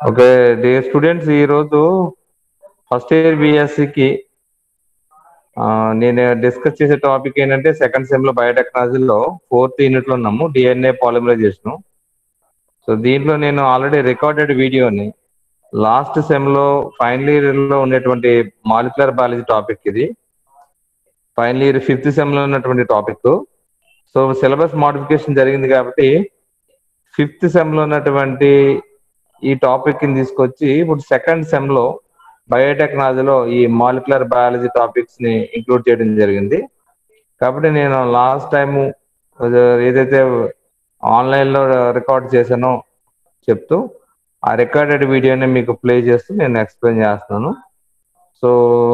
Okay dear students ఈరోజు first year బిఎస్సికి నేను డిస్కస్ చేసే టాపిక్ ఏంటంటే సెకండ్ సెమ్ లో బయోటెక్నాలజీలో ఫోర్త్ యూనిట్ లో ఉన్నాము డిఎన్ఏ పాలిమరైజేషన్ సో దీంట్లో నేను ఆల్రెడీ రికార్డెడ్ వీడియోని లాస్ట్ సెమ్ లో ఫైనల్ ఇయర్ లో ఉన్నటువంటి మాలిక్యులర్ బయాలజీ టాపిక్ ఇది ఫైనల్ ఇయర్ ఫిఫ్త్ సెమ్ లో ఉన్నటువంటి టాపిక్ సో సిలబస్ మోడిఫికేషన్ జరిగింది కాబట్టి ఫిఫ్త్ సెమ్ లో ఉన్నటువంటి ఈ టాపిక్ ని తీసుకొచ్చి ఇప్పుడు సెకండ్ సెమ్ లో బయోటెక్నాలజీలో ఈ మాలిక్యులర్ బయాలజీ టాపిక్స్ ని ఇంక్లూడ్ చేయడం జరిగింది కాబట్టి నేను లాస్ట్ టైం ఏదైతే ఆన్లైన్ లో రికార్డ్ చేశానో చెప్తూ ఆ రికార్డెడ్ వీడియోని మీకు ప్లే చేస్తూ నేను ఎక్స్ప్లెయిన్ చేస్తున్నాను సో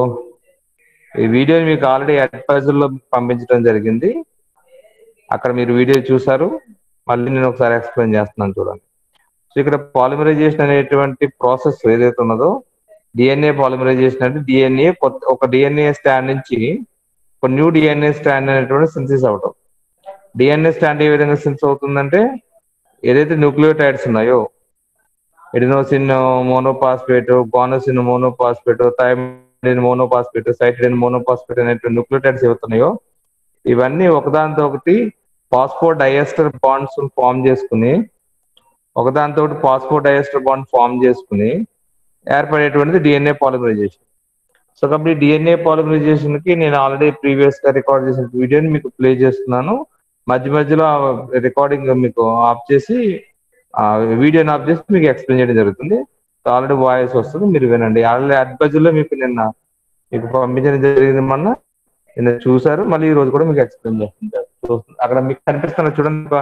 ఈ వీడియోని మీకు ఆల్రెడీ అడ్వైజర్ లో పంపించడం జరిగింది అక్కడ మీరు వీడియో చూసారు మళ్ళీ నేను ఒకసారి ఎక్స్ప్లెయిన్ చేస్తున్నాను చూడండి సో ఇక్కడ పాలిమరైజేషన్ అనేటువంటి ప్రాసెస్ ఏదైతే ఉన్నదో డిఎన్ఏ పాలిమరైజేషన్ అంటే డిఎన్ఏ ఒక డిఎన్ఏ స్టాండ్ నుంచి ఒక న్యూ డిఎన్ఏ స్టాండ్ అనేటువంటి సింథసిస్ అవటం డిఎన్ఏ స్టాండ్ ఏ విధంగా సింథసిస్ అవుతుందంటే ఏదైతే న్యూక్లియోటైడ్స్ ఉన్నాయో adenosine monophosphate guanosine monophosphate thymidine monophosphate cytidine monophosphate అనేటువంటి న్యూక్లియోటైడ్స్ ఏవవుతున్నాయో ఇవన్నీ ఒకదానితో ఒకటి పాస్పో డైఎస్టర్ బాండ్స్ ఫామ్ చేసుకుని ఒకదానితో పాస్పో డైఎస్టర్ బాండ్ ఫామ్ చేసుకుని ఏర్పడేటువంటిది డిఎన్ఏ పాలిమరైజేషన్ సో కాబట్టి డిఎన్ఏ పాలిమరైజేషన్ కి నేను ఆల్రెడీ ప్రీవియస్ గా రికార్డ్ చేసిన వీడియోని మీకు ప్లే చేస్తున్నాను మధ్య మధ్యలో రికార్డింగ్ మీకు ఆఫ్ చేసి వీడియోని ఆఫ్ చేసి మీకు ఎక్స్ప్లెయిన్ చేయడం జరుగుతుంది ఆల్రెడీ వాయిస్ వస్తుంది మీరు వినండి ఆల్రెడీ అడ్వైజర్లో మీకు నిన్న మీకు పంపించడం జరిగింది మొన్న నిన్న చూసారు మళ్ళీ ఈ రోజు కూడా మీకు ఎక్స్ప్లెయిన్ చేస్తుంది అక్కడ మీకు కనిపిస్తున్న చూడండి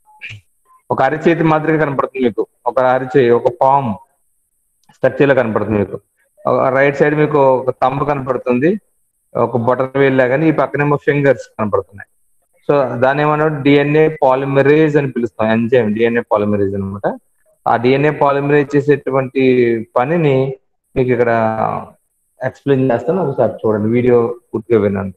ఒక అరిచేతి మాదిరిగా కనపడుతుంది మీకు ఒక అరిచేయి ఒక పామ్ స్ట్రక్చర్ కనపడుతుంది మీకు రైట్ సైడ్ మీకు ఒక తమ్ము కనపడుతుంది ఒక బొటన్ వేల్ కానీ ఈ పక్కనేమో ఫింగర్స్ కనపడుతున్నాయి సో దాని ఏమన్నా డిఎన్ఏ పాలిమరేజ్ అని పిలుస్తాం ఎంజైమ్ డిఎన్ఏ పాలిమరేజ్ అనమాట ఆ డిఎన్ఏ పాలిమరేజ్ చేసేటువంటి పనిని మీకు ఇక్కడ ఎక్స్ప్లెయిన్ చేస్తాను ఒకసారి చూడండి వీడియో పూర్తిగా వినండి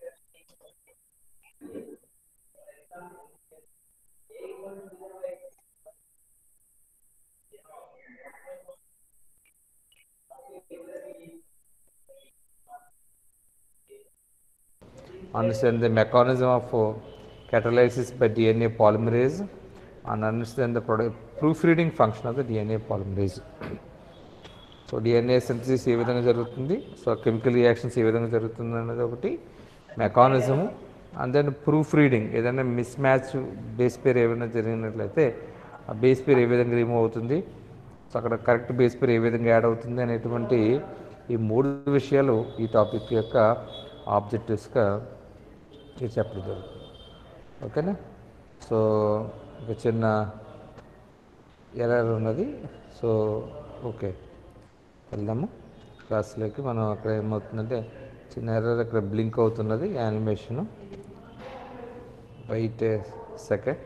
understand the mechanism of uh, catalysis by DNA polymerase and understand the product, proofreading function of the DNA polymerase. So DNA synthesis ఏ విధంగా జరుగుతుంది సో కెమికల్ రియాక్షన్స్ ఏ విధంగా జరుగుతుంది అనేది ఒకటి mechanism and then proofreading ఏదైనా మిస్ మ్యాచ్ బేస్ పేర్ ఏమైనా జరిగినట్లయితే ఆ బేస్ పేర్ ఏ విధంగా రిమూవ్ అవుతుంది సో అక్కడ కరెక్ట్ బేస్ పేర్ ఏ విధంగా యాడ్ అవుతుంది అనేటువంటి ఈ మూడు విషయాలు ఈ టాపిక్ యొక్క ఆబ్జెక్టివ్స్గా ఇది చెప్పడం జరుగుతుంది ఓకేనా సో ఒక చిన్న ఎర్రర్ ఉన్నది సో ఓకే వెళ్దాము క్లాస్లోకి మనం అక్కడ ఏమవుతుందంటే చిన్న ఎర్రర్ అక్కడ బ్లింక్ అవుతున్నది animation wait second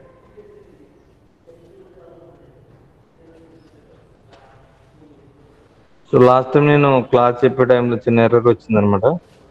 so last time నేను క్లాస్ చెప్పే టైంలో చిన్న ఎర్రర్ వచ్చిందనమాట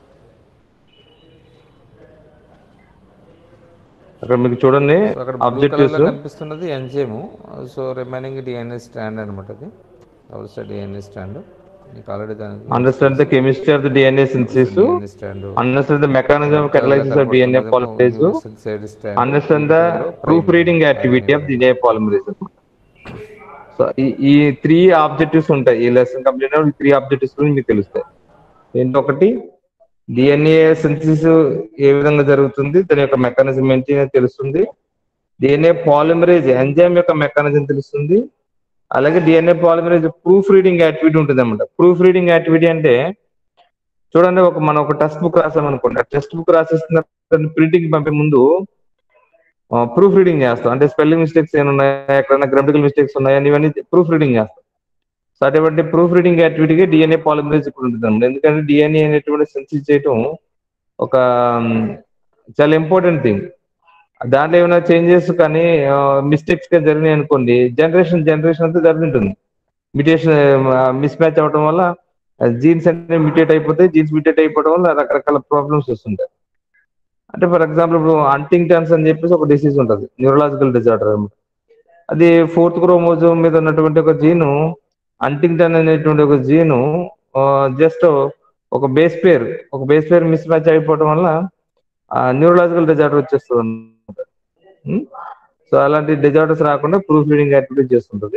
అక్కడ మీకు చూడండి ఆబ్జెక్టివ్స్ కనిపిస్తున్నది enzyme so remaining DNA strand అనమాట అది డబుల్ స్టార్ డిఎన్ఏ స్టాండ్ మీకు ఆల్రెడీ దానికి Understand the chemistry of the DNA synthesis. DNA strand Understand the mechanism of catalysis of DNA polymerase. Side strand Understand the proofreading activity of DNA polymerase. So ఈ ఈ three objectives ఉంటాయి ఈ lesson complete అయినప్పుడు three objectives గురించి మీకు తెలుస్తాయి ఏంటి ఒకటి డిఎన్ఏ సింథసిస్ ఏ విధంగా జరుగుతుంది దాని యొక్క మెకానిజం ఏంటి అని తెలుస్తుంది డిఎన్ఏ పాలిమరేజ్ ఎంజైమ్ యొక్క మెకానిజం తెలుస్తుంది అలాగే DNA polymerase proof reading activity ఉంటుంది అనమాట ప్రూఫ్ రీడింగ్ యాక్టివిటీ అంటే చూడండి ఒక మనం ఒక టెక్స్ట్ బుక్ రాసామనుకోండి ఆ టెక్స్ట్ బుక్ రాసేస్తున్న ప్రింటింగ్ పంపే ముందు ప్రూఫ్ రీడింగ్ చేస్తాం అంటే స్పెల్లింగ్ మిస్టేక్స్ ఏమున్నాయి ఎక్కడైనా గ్రామటికల్ మిస్టేక్స్ ఉన్నాయని ఇవన్నీ ప్రూఫ్ రీడింగ్ చేస్తాం సో అటువంటి ప్రూఫ్ రీడింగ్ యాక్టివిటీకి డిఎన్ఏ పాలిమరేజ్ ఇప్పుడు ఉంటుంది అన్నమాట. ఎందుకంటే డిఎన్ఏ అనేటువంటి సెన్సిస్ చేయటం ఒక మ్, చాలా ఇంపార్టెంట్ థింగ్ దాంట్లో ఏమైనా చేంజెస్ కానీ మిస్టేక్స్ గా జరిగినాయి అనుకోండి జనరేషన్ జనరేషన్ అంతా జరుగుతుంటుంది మిటేషన్ మిస్ మ్యాచ్ అవడం వల్ల జీన్స్ అన్ని మిటేట్ అయిపోతాయి జీన్స్ మిటేట్ అయిపోవడం వల్ల రకరకాల ప్రాబ్లమ్స్ వస్తుంటాయి అంటే ఫర్ ఎగ్జాంపుల్ ఇప్పుడు హంటింగ్టన్స్ అని చెప్పేసి ఒక డిసీజ్ ఉంటుంది న్యూరలాజికల్ డిజార్డర్ అనమాట అది ఫోర్త్ క్రోమోజోమ్ మీద ఉన్నటువంటి ఒక జీను అంటింగ్టన్ అనేటువంటి ఒక జీను జస్ట్ ఒక బేస్ పేర్ ఒక బేస్ పేర్ మిస్ మ్యాచ్ అయిపోవడం వల్ల న్యూరలాజికల్ డిజార్డర్ వచ్చేస్తుంది సో అలాంటి డిజార్డర్స్ రాకుండా ప్రూఫ్ రీడింగ్ యాక్టివిటీ చేస్తుంటది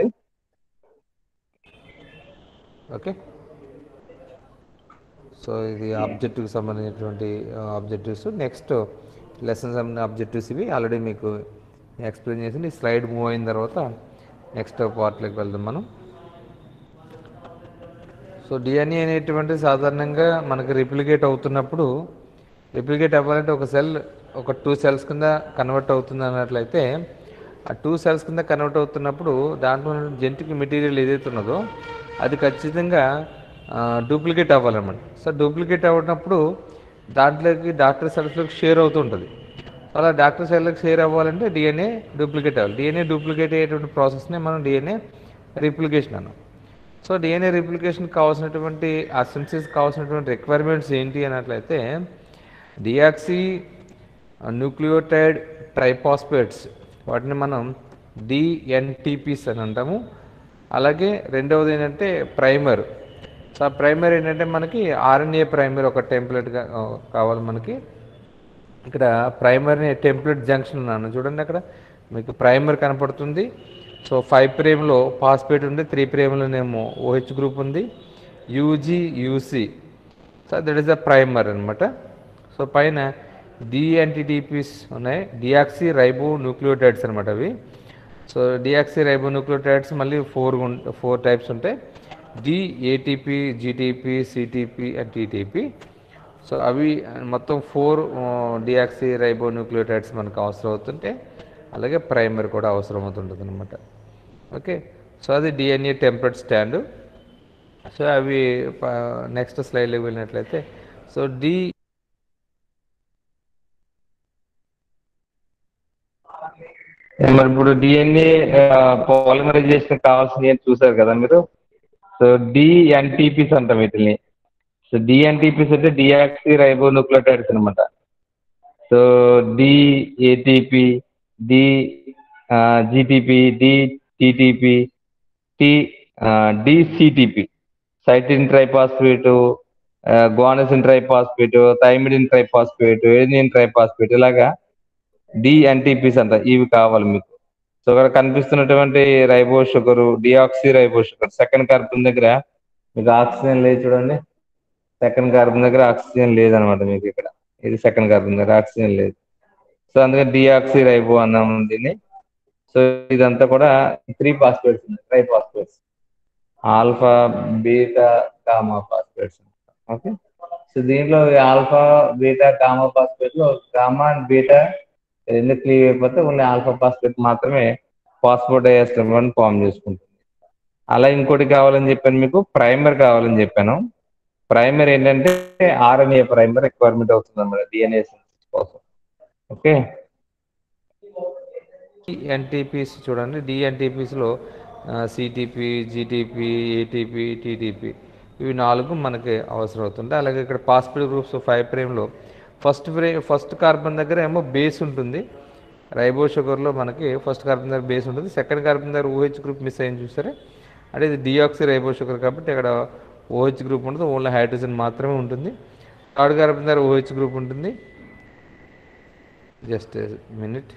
ఓకే సో ఇది ఆబ్జెక్టివ్కి సంబంధించినటువంటి ఆబ్జెక్టివ్స్ నెక్స్ట్ లెసన్ సంబంధించిన ఆబ్జెక్టివ్స్ ఇవి ఆల్రెడీ మీకు ఎక్స్ప్లెయిన్ చేసింది ఈ స్లైడ్ మూవ్ అయిన తర్వాత నెక్స్ట్ పార్ట్లోకి వెళ్దాం మనం సో డిఎన్ఏ అనేటువంటి సాధారణంగా మనకి రిప్లికేట్ అవుతున్నప్పుడు రిప్లికేట్ అవ్వాలంటే ఒక సెల్ ఒక టూ సెల్స్ కింద కన్వర్ట్ అవుతుంది అన్నట్లయితే ఆ టూ సెల్స్ కింద కన్వర్ట్ అవుతున్నప్పుడు దాంట్లో జెంటిక్ మెటీరియల్ ఏదైతే ఉన్నదో అది ఖచ్చితంగా డూప్లికేట్ అవ్వాలన్నమాట సో డూప్లికేట్ అవ్వనప్పుడు దాంట్లోకి డాక్టర్ సెల్స్లోకి షేర్ అవుతుంటుంది అలా డాక్టర్ సెల్కి షేర్ అవ్వాలంటే డిఎన్ఏ డూప్లికేట్ అవ్వాలి డిఎన్ఏ డూప్లికేట్ అయ్యేటువంటి ప్రాసెస్నే మనం డిఎన్ఏ రిప్లికేషన్ అన్నాం సో డిఎన్ఏ రిప్లికేషన్ కావాల్సినటువంటి ఆ సిన్సిస్ కావాల్సినటువంటి రిక్వైర్మెంట్స్ ఏంటి అన్నట్లయితే డియాక్సీ న్యూక్లియోటైడ్ ట్రైపాస్పేట్స్ వాటిని మనం డిఎన్టీపీస్ అని అంటాము అలాగే రెండవది ఏంటంటే ప్రైమర్ సో ఆ ప్రైమర్ ఏంటంటే మనకి ఆర్ఎన్ఏ ప్రైమర్ ఒక టెంప్లెట్గా కావాలి మనకి ఇక్కడ ప్రైమర్ని టెంప్లెట్ జంక్షన్ ఉన్నాను చూడండి అక్కడ మీకు ప్రైమర్ కనపడుతుంది సో ఫైవ్ ప్రేమ్లో పాస్పేట్ ఉంది త్రీ ప్రేమ్లోనేమో ఓహెచ్ గ్రూప్ ఉంది UG UC so that is the primer అనమాట సో పైన డిఎన్టీటీపీస్ ఉన్నాయి డియాక్సీ రైబో న్యూక్లియోటైడ్స్ అనమాట అవి సో డియాక్సీ రైబో న్యూక్లియోటైడ్స్ మళ్ళీ ఫోర్ ఫోర్ టైప్స్ ఉంటాయి dATP GTP CTP and TTP so అవి మొత్తం ఫోర్ డియాక్సీ రైబో న్యూక్లియోటైడ్స్ మనకు అవసరం అవుతుంటే అలాగే ప్రైమర్ కూడా అవసరం అవుతుంటుంది అనమాట ఓకే సో అది డిఎన్ఏ టెంప్లెట్ స్టాండ్ సో అవి నెక్స్ట్ స్లైడ్లోకి వెళ్ళినట్లయితే సో డి మరి ఇప్పుడు డిఎన్ఏ పాలిమరైజేషన్ కావాల్సింది ఏంటి చూసారు కదా మీరు సో డిఎన్టీపీస్ అంటాం వీటిని సో డిఎన్టీపీస్ అంటే డియాక్సీ రైబో న్యూక్లియోటైడ్స్ అనమాట so dATP D GTP dTTP T dCTP cytidine triphosphate guanosine triphosphate thymidine triphosphate anion triphosphate ఇలాగా డిఎన్టీపీస్ అంట ఇవి కావాలి మీకు సో ఇక్కడ కనిపిస్తున్నటువంటి ribo sugar deoxy ribo sugar second carbon దగ్గర మీకు ఆక్సిజన్ లేదు చూడండి సెకండ్ కార్బన్ దగ్గర ఆక్సిజన్ లేదనమాట మీకు ఇక్కడ ఇది సెకండ్ కార్బన్ దగ్గర ఆక్సిజన్ లేదు సో అందుకని డిఆక్సీ రైబో అన్నాం దీన్ని సో ఇదంతా కూడా త్రీ ఫాస్ఫేట్స్ ఉన్నాయి triphosphates alpha beta gamma phosphates okay so దీంట్లో ఆల్ఫా బీటా గామా ఫాస్ఫేట్ లో గామా అండ్ బీటా రెండు క్లీవ్ అయిపోతే ఓన్లీ ఆల్ఫా ఫాస్ఫేట్ మాత్రమే ఫాస్ఫోడైఎస్టర్ అని ఫామ్ చేసుకుంటుంది అలా ఇంకోటి కావాలని చెప్పాను మీకు ప్రైమర్ కావాలని చెప్పాను ప్రైమర్ ఏంటంటే ఆర్ఎన్ఏ ప్రైమర్ రిక్వైర్మెంట్ అవుతుంది అన్నమాట డిఎన్ఏ కోసం ఓకే ఎన్టీపీస్ చూడండి డిఎన్టీపీస్లో సిటీపీ జీటీపీ ఏటీపీ టీటీపీ ఇవి నాలుగు మనకి అవసరం అవుతుంది అలాగే ఇక్కడ పాస్పిడ్ గ్రూప్స్ ఫైవ్ ప్రేమ్లో ఫస్ట్ ఫ్రే ఫస్ట్ కార్బన్ దగ్గర ఏమో బేస్ ఉంటుంది రైబో షుగర్లో మనకి ఫస్ట్ కార్బన్ దగ్గర బేస్ ఉంటుంది సెకండ్ కార్బన్ దగ్గర ఓహెచ్ గ్రూప్ మిస్ అయింది చూసారా అంటే ఇది డిఆక్సీ రైబో షుగర్ కాబట్టి ఇక్కడ ఓహెచ్ గ్రూప్ ఉంటుంది ఓన్లీ హైడ్రోజన్ మాత్రమే ఉంటుంది థర్డ్ కార్బన్ దగ్గర ఓహెచ్ గ్రూప్ ఉంటుంది జస్ట్ మినిట్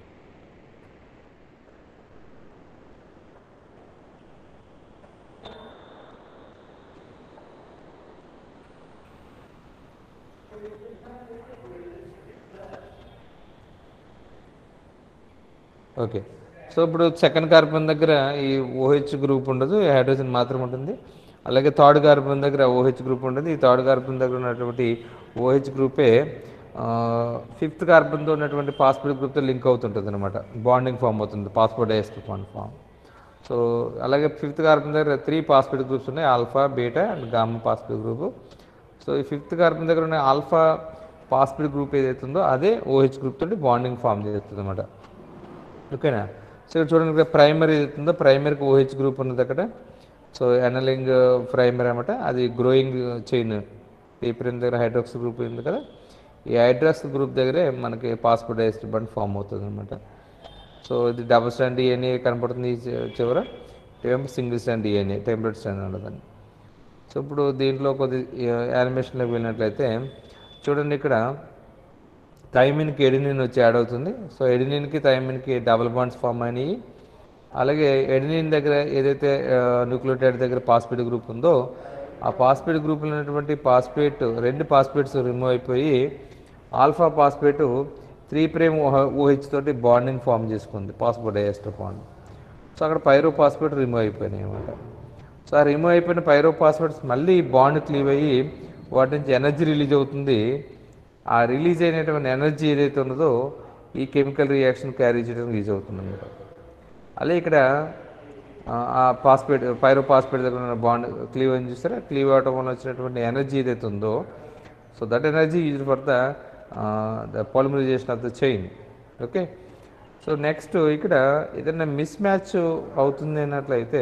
ఓకే సో ఇప్పుడు సెకండ్ కార్బన్ దగ్గర ఈ ఓహెచ్ గ్రూప్ ఉండదు హైడ్రోజన్ మాత్రం ఉంటుంది అలాగే థర్డ్ కార్బన్ దగ్గర ఓహెచ్ గ్రూప్ ఉంటుంది ఈ థర్డ్ కార్బన్ దగ్గర ఉన్నటువంటి ఓహెచ్ గ్రూపే ఫిఫ్త్ కార్బన్తో ఉన్నటువంటి పాస్పోర్ట్ గ్రూప్తో లింక్ అవుతుంటుంది అనమాట బాండింగ్ ఫామ్ అవుతుంది phospho diester bond form so అలాగే ఫిఫ్త్ కార్బన్ దగ్గర త్రీ పాస్పోర్ట్ గ్రూప్స్ ఉన్నాయి alpha beta and gamma phosphate group so ఈ ఫిఫ్త్ కార్బన్ దగ్గర ఉన్న ఆల్ఫా పాస్పోర్ట్ గ్రూప్ ఏదైతే ఉందో అదే ఓహెచ్ గ్రూప్ తోటి బాండింగ్ ఫామ్ చేస్తుంది అనమాట ఓకేనా సో ఇక్కడ చూడండి ఇక్కడ ప్రైమరీ ఏదైతుందో ప్రైమరీకి ఓహెచ్ గ్రూప్ ఉన్నది అక్కడ సో ఎనలింగ్ ప్రైమరీ అనమాట అది గ్రోయింగ్ చైన్ పేపరిన్ దగ్గర హైడ్రాక్స్ గ్రూప్ ఉంది కదా ఈ హైడ్రాక్స్ గ్రూప్ దగ్గరే మనకి పాస్పోర్టైజ్డ్ బండ్ ఫామ్ అవుతుంది అనమాట సో ఇది డబుల్ స్టాండ్ డిఎన్ఏ కనపడుతుంది ఈ చి- చివర single strand DNA template strand ఉండదని సో ఇప్పుడు దీంట్లో కొద్ది యానిమేషన్లోకి వెళ్ళినట్లయితే చూడండి ఇక్కడ థైమిన్కి ఎడినిన్ వచ్చి యాడ్ అవుతుంది సో ఎడినిన్కి థైమిన్కి డబుల్ బాండ్స్ ఫామ్ అయినాయి అలాగే ఎడినిన్ దగ్గర ఏదైతే న్యూక్లియోటైడ్ దగ్గర పాస్పేట్ గ్రూప్ ఉందో ఆ పాస్పేట్ గ్రూప్లో ఉన్నటువంటి పాస్పేట్ రెండు పాస్పేట్స్ రిమూవ్ అయిపోయి alpha phosphate three prime OH తోటి బాండింగ్ ఫామ్ చేసుకుంది పాస్పోడైఎస్టర్ బాండ్ సో అక్కడ పైరో పాస్పేట్ రిమూవ్ అయిపోయినాయి అన్నమాట సో ఆ రిమూవ్ అయిపోయిన పైరో పాస్పేట్స్ మళ్ళీ బాండ్ క్లీవ్ అయ్యి వాటి నుంచి ఎనర్జీ రిలీజ్ అవుతుంది ఆ రిలీజ్ అయినటువంటి ఎనర్జీ ఏదైతే ఉన్నదో ఈ కెమికల్ రియాక్షన్ క్యారీ చేయడం రిలీజ్ అవుతుంది అన్నమాట అలాగే ఇక్కడ ఆ, ఆ పాస్పేట్ పైరో పాస్పేట్ దగ్గర ఉన్న బాండ్ క్లీవ్ అని చూస్తారా క్లీవ్ అవడం వల్ల వచ్చినటువంటి ఎనర్జీ ఏదైతే ఉందో so that energy use for the the polymerization of the chain okay so next ఇక్కడ ఏదైనా మిస్ మ్యాచ్ అవుతుంది అన్నట్లయితే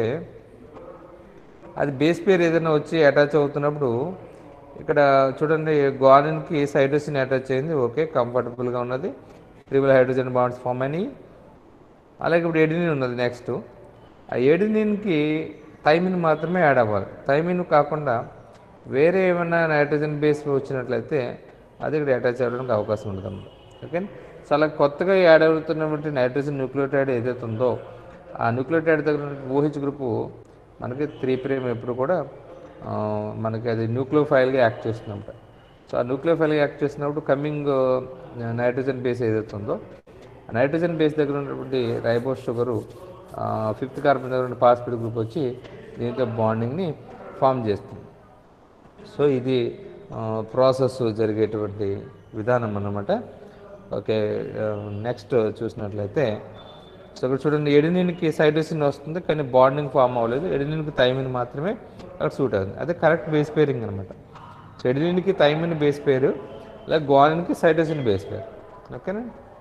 అది బేస్ పేర్ ఏదైనా వచ్చి అటాచ్ అవుతున్నప్పుడు ఇక్కడ చూడండి గ్వాలిన్కి సైటోసిన్ అటాచ్ అయింది ఓకే కంఫర్టబుల్గా ఉన్నది ట్రిపుల్ హైడ్రోజన్ బాండ్స్ ఫామ్ అయినాయి అలాగే ఇప్పుడు ఎడినిన్ ఉన్నది నెక్స్ట్ ఆ ఎడినిన్కి థైమిన్ మాత్రమే యాడ్ అవ్వాలి థైమిన్ కాకుండా వేరే ఏమైనా నైట్రోజన్ బేస్ వచ్చినట్లయితే అది ఇక్కడ అటాచ్ అవ్వడానికి అవకాశం ఉంటుంది అన్నమాట ఓకే సో అలా కొత్తగా యాడ్ అవుతున్నటువంటి నైట్రోజన్ న్యూక్లియోటైడ్ ఏదైతే ఉందో ఆ న్యూక్లియోటైడ్ దగ్గర ఓహెచ్ గ్రూపు మనకి త్రీ ప్రేమ్ ఎప్పుడు కూడా ఆ, మనకి అది న్యూక్లియోఫైల్గా యాక్ట్ చేస్తున్నమాట సో ఆ న్యూక్లియోఫైల్గా యాక్ట్ చేసినప్పుడు కమింగ్ నైట్రోజన్ బేస్ ఏదైతే ఉందో ఆ నైట్రోజన్ బేస్ దగ్గర ఉన్నటువంటి రైబోస్ షుగరు ఫిఫ్త్ కార్బన్ దగ్గర ఉన్న పాస్పిడ్ గ్రూప్ వచ్చి దీంతో బాండింగ్ని ఫామ్ చేస్తుంది సో ఇది ప్రాసెస్ జరిగేటువంటి విధానం అన్నమాట ఓకే నెక్స్ట్ చూసినట్లయితే సో ఇక్కడ చూడండి ఎడినిన్కి సైటోసిన్ వస్తుంది కానీ బాండింగ్ ఫామ్ అవ్వలేదు ఎడినిన్కి థైమిన్ మాత్రమే అక్కడ సూట్ అవుతుంది అదే కరెక్ట్ బేస్ పేరింగ్ అనమాట సో ఎడినిన్కి థైమిన్ బేస్ పేరు అలాగే గ్వానిన్కి సైటోసిన్ బేస్ పేరు ఓకేనా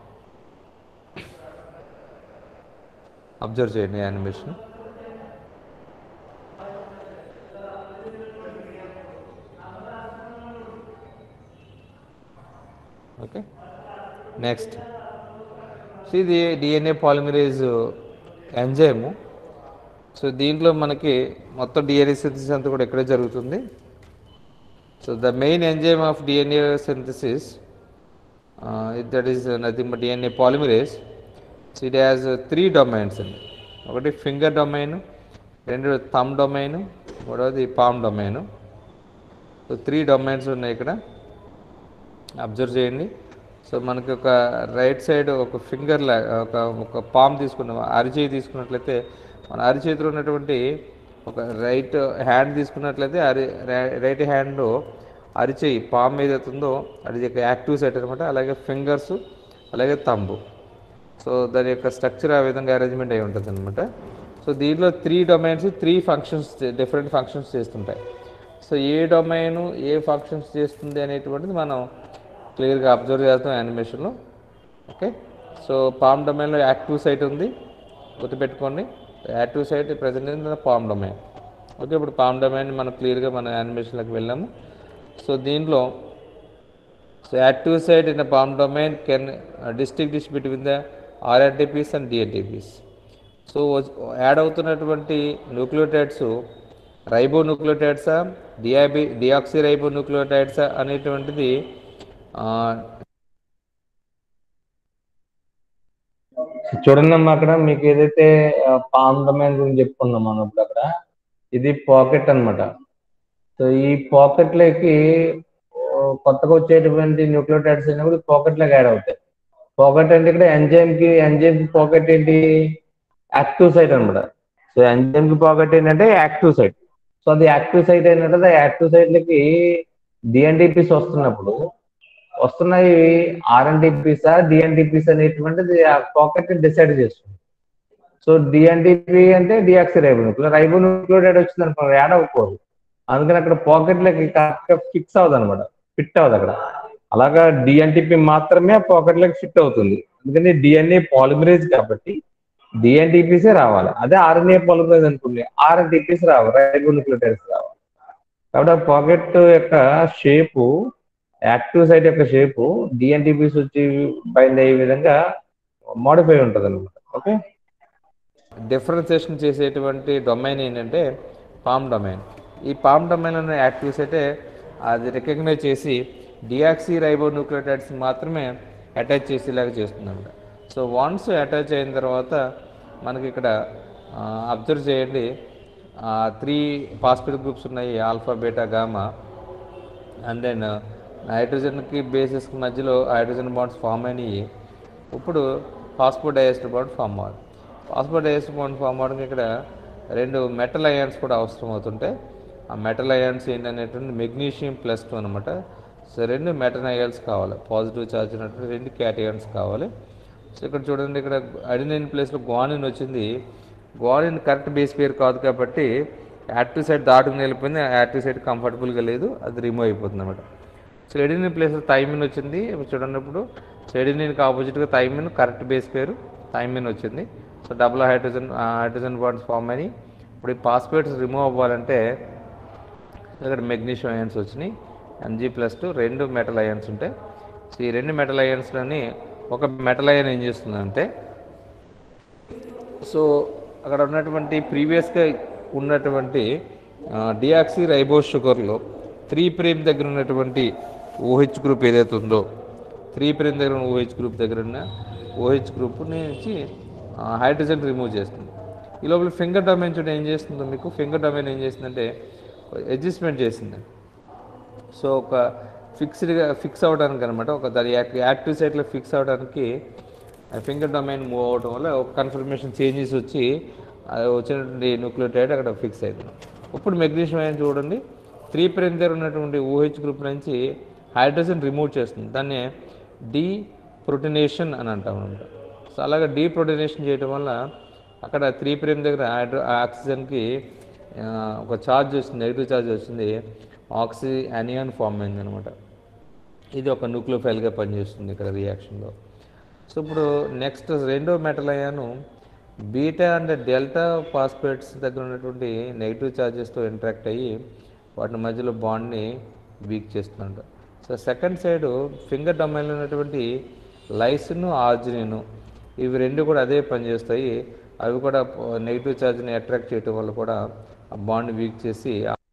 అబ్జర్వ్ చేయండి యానిమేషన్ ఓకే నెక్స్ట్ సో ఇది డిఎన్ఏ పాలిమరేజ్ ఎంజైము సో దీంట్లో మనకి మొత్తం డిఎన్ఏ సింథసిస్ అంతా కూడా ఇక్కడే జరుగుతుంది so the main enzyme of DNA synthesis that is nothing but DNA polymerase so it has three domains అండి ఒకటి ఫింగర్ డొమైన్ రెండు థమ్ డొమైన్ మూడవది palm domain so three domains ఉన్నాయి ఇక్కడ అబ్జర్వ్ చేయండి సో మనకి ఒక రైట్ సైడ్ ఒక ఫింగర్ లా ఒక ఒక పామ్ తీసుకున్నాం అరిచేయి తీసుకున్నట్లయితే మన అరిచేతిలో ఉన్నటువంటి ఒక రైట్ హ్యాండ్ తీసుకున్నట్లయితే అరి రైట్ హ్యాండ్ అరిచేయి పామ్ ఏదైతే ఉందో అది ఒక యాక్టివ్ సైట్ అనమాట అలాగే ఫింగర్స్ అలాగే తంబు సో దాని యొక్క స్ట్రక్చర్ ఆ విధంగా అరేంజ్మెంట్ అయి ఉంటుంది అనమాట సో దీంట్లో three domains three functions different functions చేస్తుంటాయి సో ఏ డొమైన్ ఏ ఫంక్షన్స్ చేస్తుంది అనేటువంటిది మనం క్లియర్గా అబ్జర్వ్ చేస్తాం యానిమేషన్లో ఓకే సో పామ్ డొమైన్లో యాక్టివ్ సైట్ ఉంది గుర్తుపెట్టుకోండి active site present in palm domain okay ఇప్పుడు పామ్ డొమైన్ మనం క్లియర్గా మన యానిమేషన్లోకి వెళ్ళాము సో దీంట్లో so active site in palm domain can distinguish between the rNTPs and dNTPs so add అవుతున్నటువంటి న్యూక్లియోటైడ్స్ రైబో న్యూక్లియోటైడ్సా డిఐబి డిఆక్సీ రైబో న్యూక్లియోటైడ్సా అనేటువంటిది ఆ, చూడండి అమ్మా అక్కడ మీకు ఏదైతే పామ్ డొమైన్ గురించి చెప్పుకున్నాం మనం ఇప్పుడు అక్కడ ఇది పాకెట్ అన్నమాట సో ఈ పాకెట్ లోకి ఆ, కొత్తగా వచ్చేటువంటి న్యూక్లియోటైడ్స్ అనేవి పాకెట్ లోకి యాడ్ అవుతాయి పాకెట్ అంటే ఇక్కడ ఎంజైమ్ కి ఎంజైమ్ కి పాకెట్ ఏంటి యాక్టివ్ సైట్ అన్నమాట సో ఎంజైమ్ కి పాకెట్ ఏంటంటే యాక్టివ్ సైట్ సో అది యాక్టివ్ సైట్ ఏంటంటే యాక్టివ్ సైట్ లకి డిఎన్డిపిస్ వస్తున్నప్పుడు వస్తున్నాయి ఆర్ఎన్డిపిసా డిఎన్డిపిస్ అనేటువంటిది ఆ పాకెట్ డిసైడ్ చేస్తుంది సో డిఎన్డిపి అంటే డిఆక్సి రైబోన్యూక్లియర్ రైబోన్యూక్లియోటైడ్ వచ్చింది అనుకో యాడ్ అవ్వకూడదు అందుకని అక్కడ పాకెట్ లకి కరెక్ట్గా ఫిక్స్ అవ్వదు అనమాట ఫిట్ అవ్వదు అక్కడ అలాగా డిఎన్టిపి మాత్రమే పాకెట్ లకి ఫిట్ అవుతుంది అందుకని డిఎన్ఏ పాలిమరేజ్ కాబట్టి డిఎన్టిపిసే రావాలి అదే ఆర్ఎన్ఏ పాలిమరేజ్ అనుకోండి ఆర్ఎన్టిపిస్ రావు రైబోన్యూక్లియోటైడ్స్ రావాలి కాబట్టి ఆ పాకెట్ యొక్క షేపు యాక్టివ్ సైట్ యొక్క షేపు డిఎన్టీపీస్ వచ్చి బైండ్ అయ్యే విధంగా మోడిఫై ఉంటుంది అనమాట ఓకే డిఫరెన్సియేషన్ చేసేటువంటి డొమైన్ ఏంటంటే పామ్ డొమైన్ ఈ పామ్ డొమైన్ అనే యాక్టివ్స్ అయితే అది రికగ్నైజ్ చేసి డియాక్సీ రైబో న్యూక్లియోటైడ్స్ మాత్రమే అటాచ్ చేసేలాగా చేస్తుందంట సో వన్స్ అటాచ్ అయిన తర్వాత మనకి ఇక్కడ అబ్జర్వ్ చేయండి త్రీ పాస్పిడ్ గ్రూప్స్ ఉన్నాయి alpha beta gamma and then హైడ్రోజన్కి బేసిస్కి మధ్యలో హైడ్రోజన్ బాండ్స్ ఫామ్ అయినాయి ఇప్పుడు ఫాస్ఫోడైఎస్టర్ బాండ్ ఫామ్ అవ్వాలి ఫాస్ఫోడైఎస్టర్ బాండ్ ఫామ్ అవడానికి ఇక్కడ రెండు మెటల్ అయాన్స్ కూడా అవసరం అవుతుంటాయి ఆ మెటల్ అయాన్స్ ఏంటనేటువంటి మెగ్నీషియం ప్లస్ టూ అనమాట సో రెండు మెటల్ అయాన్స్ కావాలి పాజిటివ్ ఛార్జ్ ఉన్నటువంటి రెండు క్యాటయాన్స్ కావాలి సో ఇక్కడ చూడండి ఇక్కడ అడినైన్ ప్లేస్లో గ్వానిన్ వచ్చింది గ్వానిన్ కరెక్ట్ బేస్ పేరు కాదు కాబట్టి యాక్టివ్ సైడ్ దాటుకుని వెళ్ళిపోయింది యాక్టివ్ సైడ్ కంఫర్టబుల్గా లేదు అది రిమూవ్ అయిపోతుంది అనమాట సో ఎడినిన్ ప్లేస్లో థైమిన్ వచ్చింది ఇప్పుడు చూడండి ఇప్పుడు సో ఎడినిన్కి ఆపోజిట్గా thymine correct base pair thymine వచ్చింది so double hydrogen hydrogen bonds form అని ఇప్పుడు ఈ పాస్పేట్స్ రిమూవ్ అవ్వాలంటే ఇక్కడ మెగ్నీషియం అయాన్స్ వచ్చినాయి ఎంజీ ప్లస్ టూ రెండు మెటల్ అయాన్స్ ఉంటాయి సో ఈ రెండు మెటల్ అయాన్స్లోని ఒక మెటల్ అయాన్ ఏం చేస్తుందంటే సో అక్కడ ఉన్నటువంటి ప్రీవియస్గా ఉన్నటువంటి డియాక్సీ రైబోస్ షుగర్లో త్రీ ప్రేమ్ దగ్గర ఉన్నటువంటి ఓహెచ్ గ్రూప్ ఏదైతే ఉందో త్రీ ప్రేమ్ దగ్గర ఉన్న ఓహెచ్ గ్రూప్ దగ్గర ఉన్న ఓహెచ్ గ్రూప్ నుంచి హైడ్రోజన్ రిమూవ్ చేస్తుంది ఈ లోపల ఫింగర్ డొమైన్ చూడండి ఏం చేస్తుందో మీకు ఫింగర్ డొమైన్ ఏం చేస్తుందంటే అడ్జస్ట్మెంట్ చేసింది సో ఒక ఫిక్స్డ్గా ఫిక్స్ అవ్వడానికి అనమాట ఒక దాని యాక్- యాక్టివ్ సైట్లో ఫిక్స్ అవ్వడానికి ఫింగర్ డొమైన్ మూవ్ అవ్వడం వల్ల ఒక కన్ఫర్మేషన్ చేంజెస్ వచ్చి అది వచ్చినటువంటి న్యూక్లియోటైడ్ అక్కడ ఫిక్స్ అయింది ఇప్పుడు మెగ్నీషియం అయన్ చూడండి త్రీ ప్రైమ్ దగ్గర ఉన్నటువంటి ఓహెచ్ గ్రూప్ నుంచి హైడ్రోజన్ రిమూవ్ చేస్తుంది దాన్ని డీ ప్రొటినేషన్ అని అంటాం అనమాట సో అలాగే డీ ప్రొటినేషన్ చేయడం వల్ల అక్కడ త్రీ ప్రైమ్ దగ్గర హైడ్రో ఆక్సిజన్కి ఆ, ఒక ఛార్జ్ వచ్చింది నెగిటివ్ ఛార్జ్ వచ్చింది ఆక్సి అనియాన్ ఫామ్ అయింది అనమాట ఇది ఒక న్యూక్లియోఫైల్గా పనిచేస్తుంది ఇక్కడ రియాక్షన్లో సో ఇప్పుడు నెక్స్ట్ రెండో metal ion beta and delta phosphates దగ్గర ఉన్నటువంటి నెగిటివ్ ఛార్జెస్తో ఇంటరాక్ట్ అయ్యి వాటి మధ్యలో బాండ్ని వీక్ చేస్తుందంట సో సెకండ్ సైడ్ ఫింగర్ డొమైన్లో ఉన్నటువంటి లైసిన్ ఆర్జినిన్ ఇవి రెండు కూడా అదే పనిచేస్తాయి అవి కూడా నెగిటివ్ ఛార్జ్ని అట్రాక్ట్ చేయడం వల్ల కూడా ఆ బాండ్ వీక్ చేసి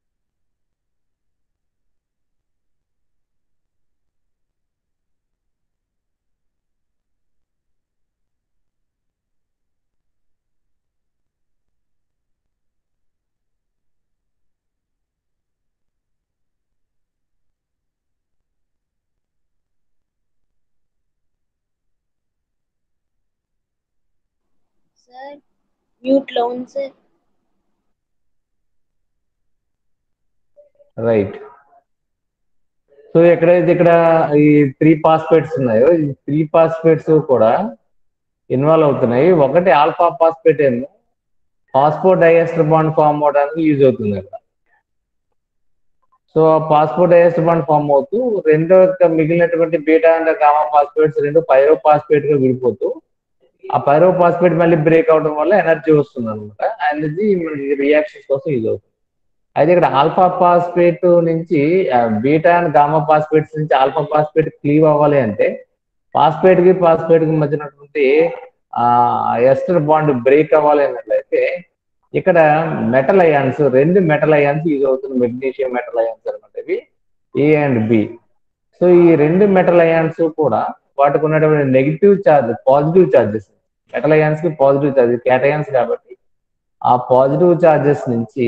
సార్ మ్యూట్ లో ఉంది సార్ రైట్ సో ఎక్కడైతే ఇక్కడ ఈ త్రీ పాస్పేట్స్ ఉన్నాయో ఈ త్రీ పాస్పేట్స్ కూడా ఇన్వాల్వ్ అవుతున్నాయి ఒకటి ఆల్ఫా పాస్పేట్ ఏమో ఫాస్ఫోడైఎస్టర్ బాండ్ ఫామ్ అవడానికి యూజ్ అవుతుంది అక్కడ సో ఫాస్ఫోడైఎస్టర్ బాండ్ ఫామ్ అవుతూ రెండో యొక్క మిగిలినటువంటి బీటా అండ్ గామా పాస్పేట్స్ రెండు పైరో పాస్పేట్ గా విడిపోతూ ఆ పైరో పాస్పేట్ మళ్ళీ బ్రేక్ అవడం వల్ల ఎనర్జీ వస్తుంది అనమాట ఎనర్జీ మనకి రియాక్షన్స్ కోసం యూజ్ అవుతుంది అయితే ఇక్కడ ఆల్ఫా పాస్పేట్ నుంచి బీటా అండ్ గామా పాస్పేట్స్ నుంచి ఆల్ఫా పాస్పేట్ క్లీవ్ అవ్వాలి అంటే పాస్పేట్ కి పాస్పేట్ కి మధ్య ఉన్నటువంటి ఆ ఎస్టర్ బాండ్ బ్రేక్ అవ్వాలి అన్నట్లయితే ఇక్కడ మెటల్ అయాన్స్ రెండు మెటల్ అయాన్స్ యూజ్ అవుతుంది మెగ్నీషియం మెటల్ అయాన్స్ అనమాట ఇవి ఏ అండ్ బి సో ఈ రెండు మెటల్ అయాన్స్ కూడా వాటికి ఉన్నటువంటి negative charge positive charges metal ions కి పాజిటివ్ చార్జ్ క్యాటయాన్స్ కాబట్టి ఆ పాజిటివ్ చార్జెస్ నుంచి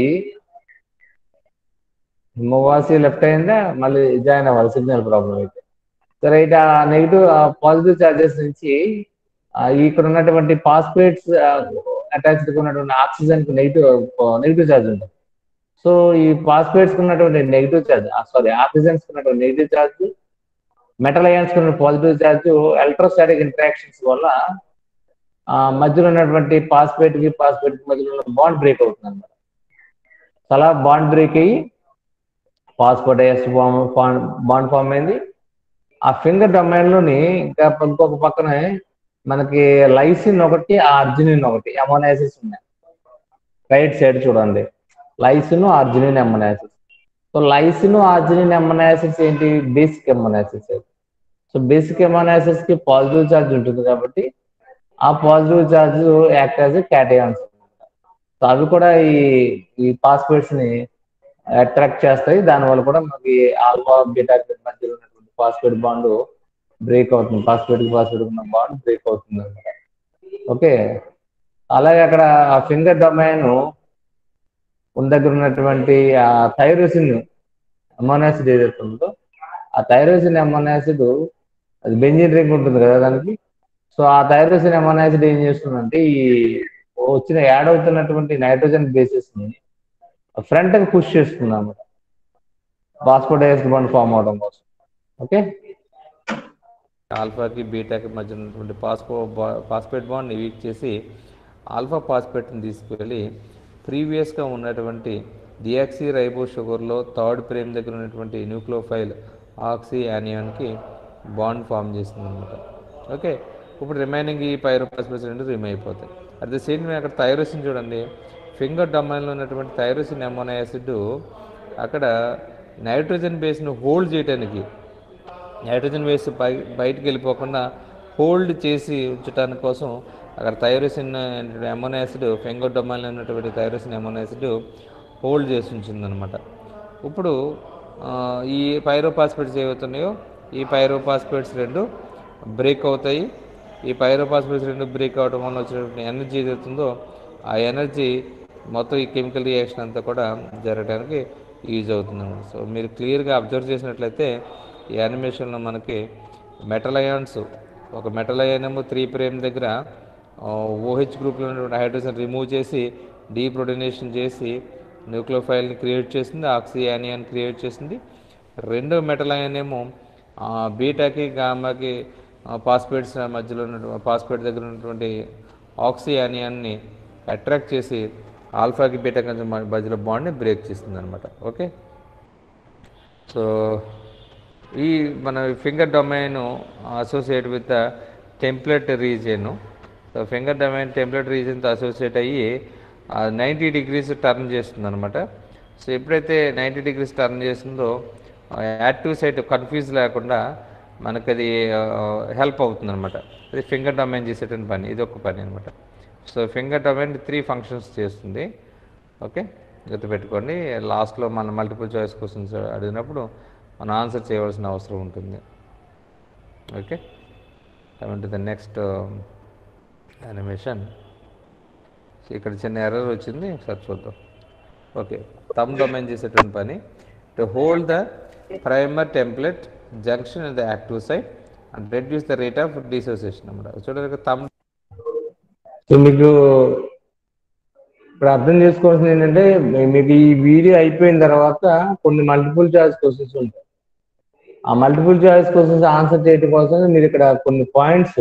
హిమవాసి లెఫ్ట్ అయిందా మళ్ళీ జాయిన్ అవ్వాలి సిగ్నల్ ప్రాబ్లం అయితే సరే ఇక నెగిటివ్ పాజిటివ్ చార్జెస్ నుంచి ఆ, ఇక్కడ ఉన్నటువంటి పాస్పేట్స్ అటాచ్డ్ ఉన్నటువంటి ఆక్సిజన్ కి నెగిటివ్ నెగిటివ్ చార్జ్ ఉంటుంది సో ఈ పాస్పేట్స్ ఉన్నటువంటి నెగిటివ్ చార్జ్ సారీ ఆక్సిజన్స్ ఉన్నటువంటి నెగిటివ్ చార్జ్ మెటల్ అయాన్స్ ఉన్న పాజిటివ్ చార్జ్ ఎలక్ట్రోస్టాటిక్ ఇంటరాక్షన్స్ వల్ల ఆ మధ్యలో ఉన్నటువంటి పాస్పేట్ కి పాస్పేట్ కి మధ్యలో ఉన్న బాండ్ బ్రేక్ అవుతుంది అనమాట అలా బాండ్ బ్రేక్ అయ్యి ఫాస్ఫోడైఎస్ బాండ్ ఫామ్ అయింది ఆ ఫింగర్ డొమైన్ లోని ఇంకా ఇంకొక పక్కనే మనకి లైసిన్ ఒకటి ఆర్జినిన్ ఒకటి అమోనాసిస్ ఉన్నాయి రైట్ సైడ్ చూడండి lysine arginine amino acids so lysine arginine amino acids ఏంటి basic amino acids so basic amino acids కి పాజిటివ్ చార్జ్ ఉంటుంది కాబట్టి ఆ positive charge act as cations so అవి కూడా ఈ ఈ పాస్పేట్స్ ని అట్రాక్ట్ చేస్తాయి దానివల్ల కూడా మనకి ఆల్ఫా బీటా మధ్యలో ఉన్నటువంటి ఫాస్ఫేట్ బాండ్ బ్రేక్ అవుతుంది ఫాస్ఫేట్ కి ఫాస్ఫేట్ ఉన్న బాండ్ బ్రేక్ అవుతుంది అనమాట ఓకే అలాగే అక్కడ ఆ ఫింగర్ డొమైన్ ఉన్న దగ్గర ఉన్నటువంటి ఆ థైరోసిన్ అమోనో యాసిడ్ ఏదైతే ఉందో ఆ థైరోసిన్ అమోనో యాసిడ్ అది బెంజిన్ రింగ్ ఉంటుంది కదా దానికి సో ఆ థైరోసిన్ అమోనో యాసిడ్ ఏం చేస్తుందంటే ఈ వచ్చిన యాడ్ అవుతున్నటువంటి నైట్రోజన్ బేసిస్ ని ఫ్రంట్ కి పుష్ చేస్తుంది అన్నమాట ఫాస్ఫోడైఎస్ బాండ్ ఫామ్ అవడం కోసం ఓకే ఆల్ఫాకి బీటాకి మధ్య ఉన్నటువంటి పాస్పో ఫాస్ఫేట్ బాండ్ని వీక్ చేసి ఆల్ఫా ఫాస్ఫేట్ని తీసుకువెళ్ళి ప్రీవియస్గా ఉన్నటువంటి డియాక్సీ రైబో షుగర్లో థర్డ్ ప్రేమ్ దగ్గర ఉన్నటువంటి న్యూక్లోఫైల్ ఆక్సీ యానియాన్కి బాండ్ ఫామ్ చేస్తుంది అనమాట ఓకే ఇప్పుడు రిమైనింగ్ ఈ పైరోపాస్పేట్స్ రెండు రిమూవ్ అయిపోతాయి అట్ ద సేమ్ టైం అక్కడ థైరోసిన్ చూడండి ఫింగర్ డొమైన్లో ఉన్నటువంటి థైరోసిన్ అమోనో యాసిడ్ అక్కడ నైట్రోజన్ బేస్ను హోల్డ్ చేయడానికి నైట్రోజన్ వేస్ట్ బై బయటికి వెళ్ళిపోకుండా హోల్డ్ చేసి ఉంచడానికి కోసం అక్కడ థైరోసిన్ అమోనో యాసిడ్ ఫెంగో డొమైన్లో ఉన్నటువంటి థైరోసిన్ అమోనో యాసిడ్ హోల్డ్ చేసి ఉంచిందనమాట ఇప్పుడు ఆ, ఈ పైరోపాస్పేట్స్ ఏవవుతున్నాయో ఈ పైరోపాస్పేట్స్ రెండు బ్రేక్ అవుతాయి ఈ పైరోపాస్పేట్స్ రెండు బ్రేక్ అవడం వల్ల వచ్చినటువంటి ఎనర్జీ ఏదైతుందో ఆ ఎనర్జీ మొత్తం ఈ కెమికల్ రియాక్షన్ అంతా కూడా జరగడానికి యూజ్ అవుతుంది సో మీరు క్లియర్గా అబ్జర్వ్ చేసినట్లయితే ఈ యానిమేషన్లో మనకి మెటల్ అయాన్స్ ఒక మెటల్ అయాన్ ఏమో త్రీ ప్రేమ్ దగ్గర ఓహెచ్ గ్రూప్లో ఉన్నటువంటి హైడ్రోజన్ రిమూవ్ చేసి డీప్రొడినేషన్ చేసి న్యూక్లియోఫైల్ని క్రియేట్ చేసింది ఆక్సీ యానియాన్ క్రియేట్ చేసింది రెండో మెటల్ అయాన్ ఏమో ఆ, బీటాకి గామాకి పాస్పేట్స్ మధ్యలో ఉన్నటువంటి పాస్పేట్ దగ్గర ఉన్నటువంటి ఆక్సీ యానియాన్ని అట్రాక్ట్ చేసి ఆల్ఫాకి బీటాకి మధ్యలో బాండ్ని బ్రేక్ చేస్తుంది అనమాట ఓకే సో ఈ మన finger domain associate with the template region so finger domain template రీజియన్తో అసోసియేట్ అయ్యి నైంటీ డిగ్రీస్ టర్న్ చేస్తుంది అనమాట సో ఎప్పుడైతే నైంటీ డిగ్రీస్ టర్న్ చేస్తుందో యాక్టివ్ సైట్ కన్ఫ్యూజ్ లేకుండా మనకు అది హెల్ప్ అవుతుంది అనమాట అది ఫింగర్ డొమైన్ చేసేటువంటి పని ఇది ఒక పని అనమాట so finger domain three functions చేస్తుంది ఓకే గుర్తుపెట్టుకోండి లాస్ట్లో మన మల్టిపుల్ చాయిస్ క్వశ్చన్స్ అడిగినప్పుడు మనం ఆన్సర్ చేయవలసిన అవసరం ఉంటుంది okay coming to the next animation ఇక్కడ చిన్న ఎర్రర్ వచ్చింది ఒకసారి చూద్దాం ఓకే తమ్ డొమైన్ చేసేటువంటి పని to hold the primer template junction in the active side and reduce the rate of dissociation అన్నమాట చూడండి తమ్ సో మీకు ఇప్పుడు అర్థం చేసుకోవాల్సింది ఏంటంటే మీ- మీకు ఈ వీడియో అయిపోయిన తర్వాత కొన్ని మల్టిపుల్ చాయిస్ క్వశ్చన్స్ ఉంటాయి ఆ మల్టిపుల్ చాయిస్ క్వశ్చన్స్ ఆన్సర్ చేయడం కోసం మీరు ఇక్కడ కొన్ని పాయింట్స్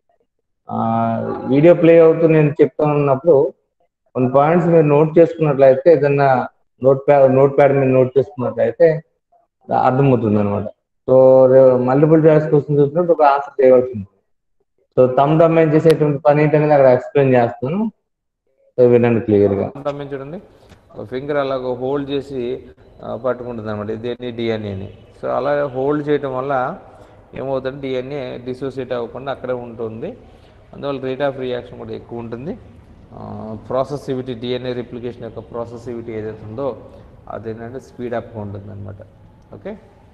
వీడియో ప్లే అవుతూ నేను చెప్తున్నప్పుడు కొన్ని పాయింట్స్ మీరు నోట్ చేసుకున్నట్లయితే ఏదన్నా నోట్ ప్యాడ్ నోట్ ప్యాడ్ మీద నోట్ చేసుకున్నట్లయితే అర్థమవుతుంది అనమాట సో మల్టిపుల్ చాయిస్ క్వశ్చన్స్ చూసినప్పుడు ఒక ఆన్సర్ చేయవలసి ఉంటుంది సో తమ్ డొమైన్ చేసేటువంటి పని ఏంటనేది అక్కడ ఎక్స్ప్లెయిన్ చేస్తాను సో వినండి క్లియర్ గా డొమైన్ చూడండి ఫింగర్ అలాగ హోల్డ్ చేసి ఆ, పట్టుకుంటుంది అనమాట ఇదేంటి డిఎన్ఏని సో అలా హోల్డ్ చేయటం వల్ల ఏమవుతుంది డిఎన్ఏ డిసోసియేట్ అవ్వకుండా అక్కడే ఉంటుంది అందువల్ల రేట్ ఆఫ్ రియాక్షన్ కూడా ఎక్కువ ఉంటుంది ప్రాసెసివిటీ డిఎన్ఏ రిప్లికేషన్ యొక్క ప్రాసెసివిటీ ఏదైతే ఉందో అదేంటంటే స్పీడ్ అప్గా ఉంటుంది అనమాట ఓకే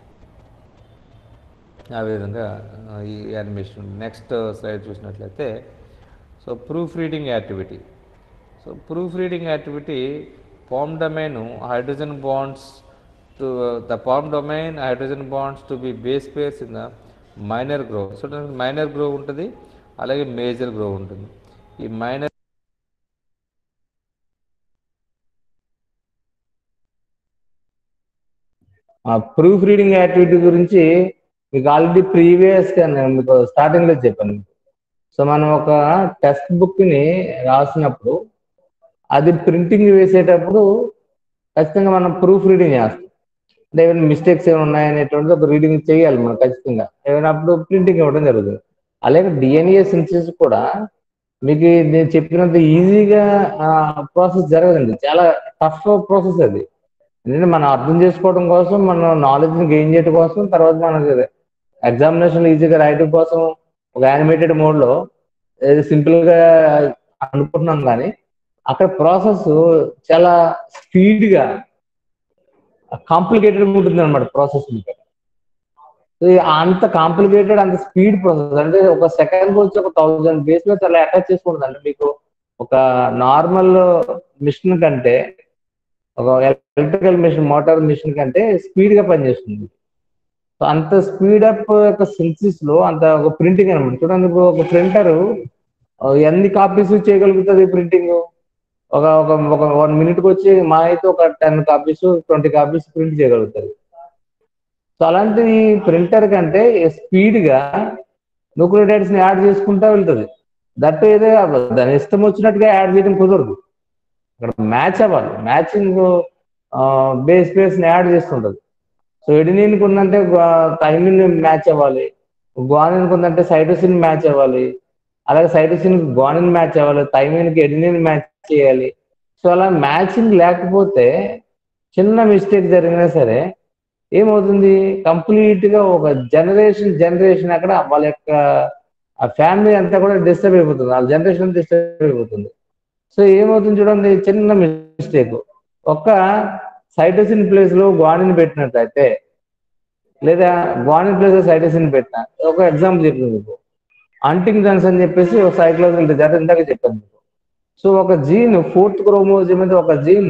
ఆ విధంగా ఆ, ఈ యానిమేషన్ నెక్స్ట్ స్లైడ్ చూసినట్లయితే so proof reading activity so proof reading activity palm domain hydrogen bonds to the palm domain hydrogen bonds to be base pairs in the minor groove so minor groove ఉంటుంది అలాగే major grow ఉంటుంది ఈ minor proof reading activity గురించి మీకు already previous గా నేను మీకు starting లో చెప్పాను సో మనం ఒక టెక్స్ట్ బుక్ ని రాసినప్పుడు అది ప్రింటింగ్ వేసేటప్పుడు ఖచ్చితంగా మనం ప్రూఫ్ రీడింగ్ చేస్తాం అంటే ఏమైనా మిస్టేక్స్ ఏమైనా ఉన్నాయనేటువంటిది ఒక రీడింగ్ చేయాలి మనం ఖచ్చితంగా ఏమైనా అప్పుడు ప్రింటింగ్ ఇవ్వడం జరుగుతుంది అలాగే డిఎన్ఏ సింథసిస్ కూడా మీకు నేను చెప్పినంత ఈజీగా ప్రాసెస్ జరగదండి చాలా టఫ్ ప్రాసెస్ అది ఎందుకంటే మనం అర్థం చేసుకోవడం కోసం మనం నాలెడ్జ్ ని గెయిన్ చేయడం కోసం తర్వాత మనకి ఎగ్జామినేషన్ ఈజీగా రాయడం కోసం ఒక యానిమేటెడ్ మోడ్ లో ఏది సింపుల్ గా అనుకుంటున్నాం కానీ అక్కడ ప్రాసెస్ చాలా స్పీడ్గా కాంప్లికేటెడ్ ఉంటుంది అనమాట ప్రాసెస్ మీకు సో ఈ అంత కాంప్లికేటెడ్ అంత స్పీడ్ ప్రాసెస్ అంటే ఒక సెకండ్ వచ్చి ఒక థౌజండ్ బేస్ లో చాలా అటాచ్ చేసుకుంటుంది అంటే మీకు ఒక నార్మల్ మిషన్ కంటే ఒక ఎలక్ట్రికల్ మిషన్ మోటార్ మిషన్ కంటే స్పీడ్ గా పనిచేస్తుంది సో అంత స్పీడ్ అప్ యొక్క సిన్సిస్ లో అంత ఒక ప్రింటింగ్ అనమాట చూడండి ఇప్పుడు ఒక ప్రింటర్ ఎన్ని కాపీస్ చేయగలుగుతుంది ప్రింటింగ్ ఒక ఒక ఒక వన్ మినిట్ కి వచ్చి మా అయితే ఒక ten copies twenty copies print చేయగలుగుతుంది సో అలాంటి ప్రింటర్ కంటే స్పీడ్ గా న్యూక్లియోటైడ్స్ ని యాడ్ చేసుకుంటా వెళ్తుంది దట్ ఏదో దాని ఇష్టం వచ్చినట్టుగా యాడ్ చేయడం కుదరదు అక్కడ మ్యాచ్ అవ్వాలి మ్యాచింగ్ బేస్ బేస్ ని యాడ్ చేస్తుంటది సో ఎడినిన్కి ఉందంటే థైమిన్ మ్యాచ్ అవ్వాలి గ్వానిన్కి ఉందంటే సైటోసిన్ మ్యాచ్ అవ్వాలి అలాగే సైటోసిన్ గ్వానిన్ మ్యాచ్ అవ్వాలి థైమిన్ కి ఎడినిన్ మ్యాచ్ చేయాలి సో అలా మ్యాచింగ్ లేకపోతే చిన్న మిస్టేక్ జరిగినా సరే ఏమవుతుంది కంప్లీట్ గా ఒక జనరేషన్ జనరేషన్ అక్కడ వాళ్ళ యొక్క ఆ ఫ్యామిలీ అంతా కూడా డిస్టర్బ్ అయిపోతుంది వాళ్ళ జనరేషన్ డిస్టర్బ్ అయిపోతుంది సో ఏమవుతుంది చూడండి చిన్న మిస్టేక్ ఒక్క సైటోసిన్ ప్లేస్ లో గ్వానిన్ పెట్టినట్లయితే లేదా గ్వానిన్ ప్లేస్ లో సైటోసిన్ పెట్టిన ఒక ఎగ్జాంపుల్ చెప్పింది మీకు అంటింగ్ జన్స్ అని చెప్పేసి ఒక సైకలాజికల్ రిజల్ట్ ఇందాక చెప్పాను మీకు సో ఒక జీన్ ఫోర్త్ క్రోమోజోమ్ మీద ఒక జీన్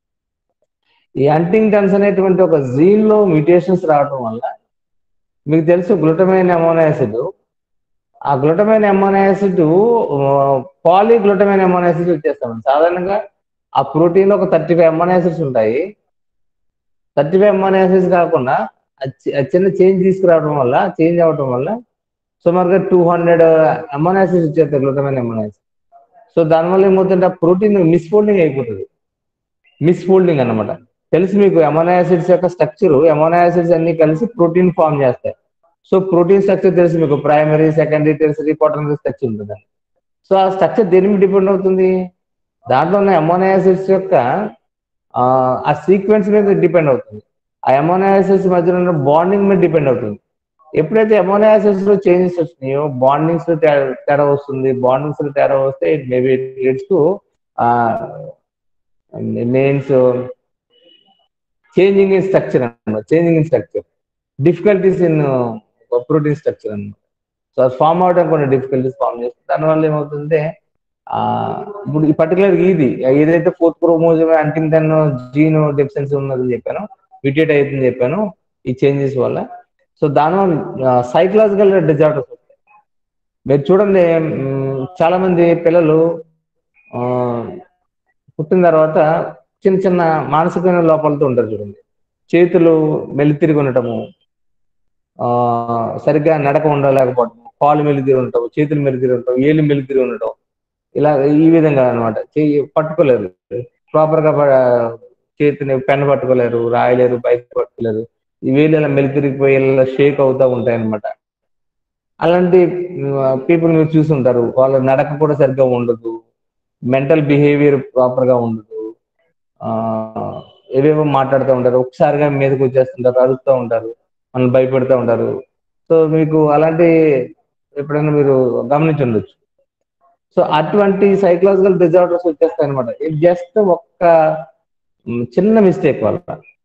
ఈ అంటింగ్ టన్స్ అనేటువంటి ఒక జీన్ లో మ్యూటేషన్స్ రావడం వల్ల మీకు తెలుసు గ్లూటమైన్ అమోనో యాసిడ్ ఆ glutamine amino acid poly glutamine amino acid వచ్చేస్తాం సాధారణంగా ఆ ప్రోటీన్ లో ఒక థర్టీ ఫైవ్ అమోనో యాసిడ్స్ ఉంటాయి థర్టీ ఫైవ్ అమోనో యాసిడ్స్ కాకుండా ఆ చి- ఆ చిన్న చేంజ్ తీసుకురావడం వల్ల చేంజ్ అవడం వల్ల సుమారుగా టూ హండ్రెడ్ అమోనో యాసిడ్స్ వచ్చేస్తాయి గ్లూటమైన్ అమోనో యాసిడ్ సో దానివల్ల ఏమవుతుంటే ఆ ప్రోటీన్ మిస్ఫోల్డింగ్ అయిపోతుంది మిస్ఫోల్డింగ్ అన్నమాట తెలుసు మీకు అమోనో యాసిడ్స్ యొక్క స్ట్రక్చర్ అమోనో యాసిడ్స్ అన్ని కలిసి ప్రోటీన్ ఫామ్ చేస్తాయి సో ప్రోటీన్ స్ట్రక్చర్ తెలుసు మీకు primary secondary tertiary quaternary structure ఉంటుంది సో ఆ స్ట్రక్చర్ దేని మీద డిపెండ్ అవుతుంది దాంట్లో ఉన్న అమోనో యాసిడ్స్ యొక్క ఆ, ఆ సీక్వెన్స్ మీద డిపెండ్ అవుతుంది ఆ అమోనో యాసిడ్స్ మధ్యలో ఉన్న బాండింగ్ మీద డిపెండ్ అవుతుంది ఎప్పుడైతే అమోనో యాసిడ్స్ లో చేంజెస్ వస్తున్నాయో బాండింగ్స్ లో తే- తేడా వస్తుంది బాండింగ్స్ లో తేడా వస్తే it maybe leads to means changing in structure అన్నమాట changing in structure difficulties in protein structure అన్నమాట సో అది ఫామ్ అవడం కొన్ని డిఫికల్టీస్ ఫామ్ చేస్తుంది దానివల్ల ఏమవుతుందంటే ఆ ఇప్పుడు ఈ పర్టికులర్ ఇది ఏదైతే ఫోర్త్ క్రోమోజోమ్ అంటింగ్ జీన్ డెఫిషియన్సీ ఉన్నదని చెప్పాను విటేట్ అవుతుందని చెప్పాను ఈ చేంజెస్ వల్ల సో దానివల్ల సైకలాజికల్ డిజార్డర్స్ వస్తాయి మీరు చూడండి మ్, చాలా మంది పిల్లలు ఆ, పుట్టిన తర్వాత చిన్న చిన్న మానసికమైన లోపాలతో ఉంటారు చూడండి చేతులు మెలితిరిగి ఉండటము ఆ సరిగ్గా నడక ఉండలేకపోవడం కాలు మెలితిరి ఉండటం చేతులు మెలితిరి ఉండటం ఏళ్ళు మెలితిరి ఉండటం ఇలా ఈ విధంగా అనమాట చెయ్యి పట్టుకోలేరు ప్రాపర్ గా ప- చేతిని పెన్ పట్టుకోలేరు రాయలేరు బైక్ పట్టుకోలేరు ఈ వేలు ఇలా మెలితిరిగిపోయి ఇలా షేక్ అవుతా ఉంటాయి అనమాట అలాంటి పీపుల్ మీరు చూసుంటారు వాళ్ళ నడక కూడా సరిగ్గా ఉండదు మెంటల్ బిహేవియర్ ప్రాపర్ గా ఉండదు ఆ ఏవేవో మాట్లాడుతూ ఉంటారు ఒకసారిగా మీదకి వచ్చేస్తుంటారు అరుస్తూ ఉంటారు మనం భయపెడుతూ ఉంటారు సో మీకు అలాంటి ఎప్పుడైనా మీరు గమనించి ఉండొచ్చు సో అటువంటి సైకలాజికల్ డిజార్డర్స్ వచ్చేస్తాయి అనమాట ఇది జస్ట్ ఒక్క మ్, చిన్న మిస్టేక్ వల్ల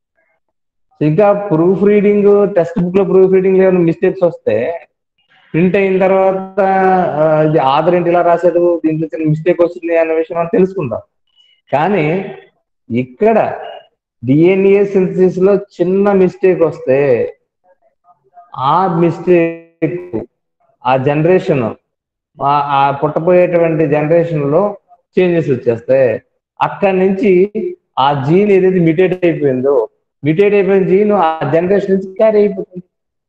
ఇంకా ప్రూఫ్ రీడింగ్ టెక్స్ట్ బుక్ లో ప్రూఫ్ రీడింగ్ ఏమైనా మిస్టేక్స్ వస్తే ప్రింట్ అయిన తర్వాత ఆ, ఇది ఆధార్ ఏంటి ఇలా రాశాడు దీంట్లో చిన్న మిస్టేక్ వస్తుంది అన్న విషయం మనం తెలుసుకుంటాం కానీ ఇక్కడ డిఎన్ఏ సింథసిస్ లో చిన్న మిస్టేక్ వస్తే ఆ మిస్టేక్ ఆ జనరేషన్ ఆ పుట్టబోయేటువంటి జనరేషన్ లో చేంజెస్ వచ్చేస్తాయి అక్కడి నుంచి ఆ జీన్ ఏదైతే మిటేట్ అయిపోయిందో మిటేట్ అయిపోయిన జీన్ ఆ జనరేషన్ నుంచి క్యారీ అయిపోతుంది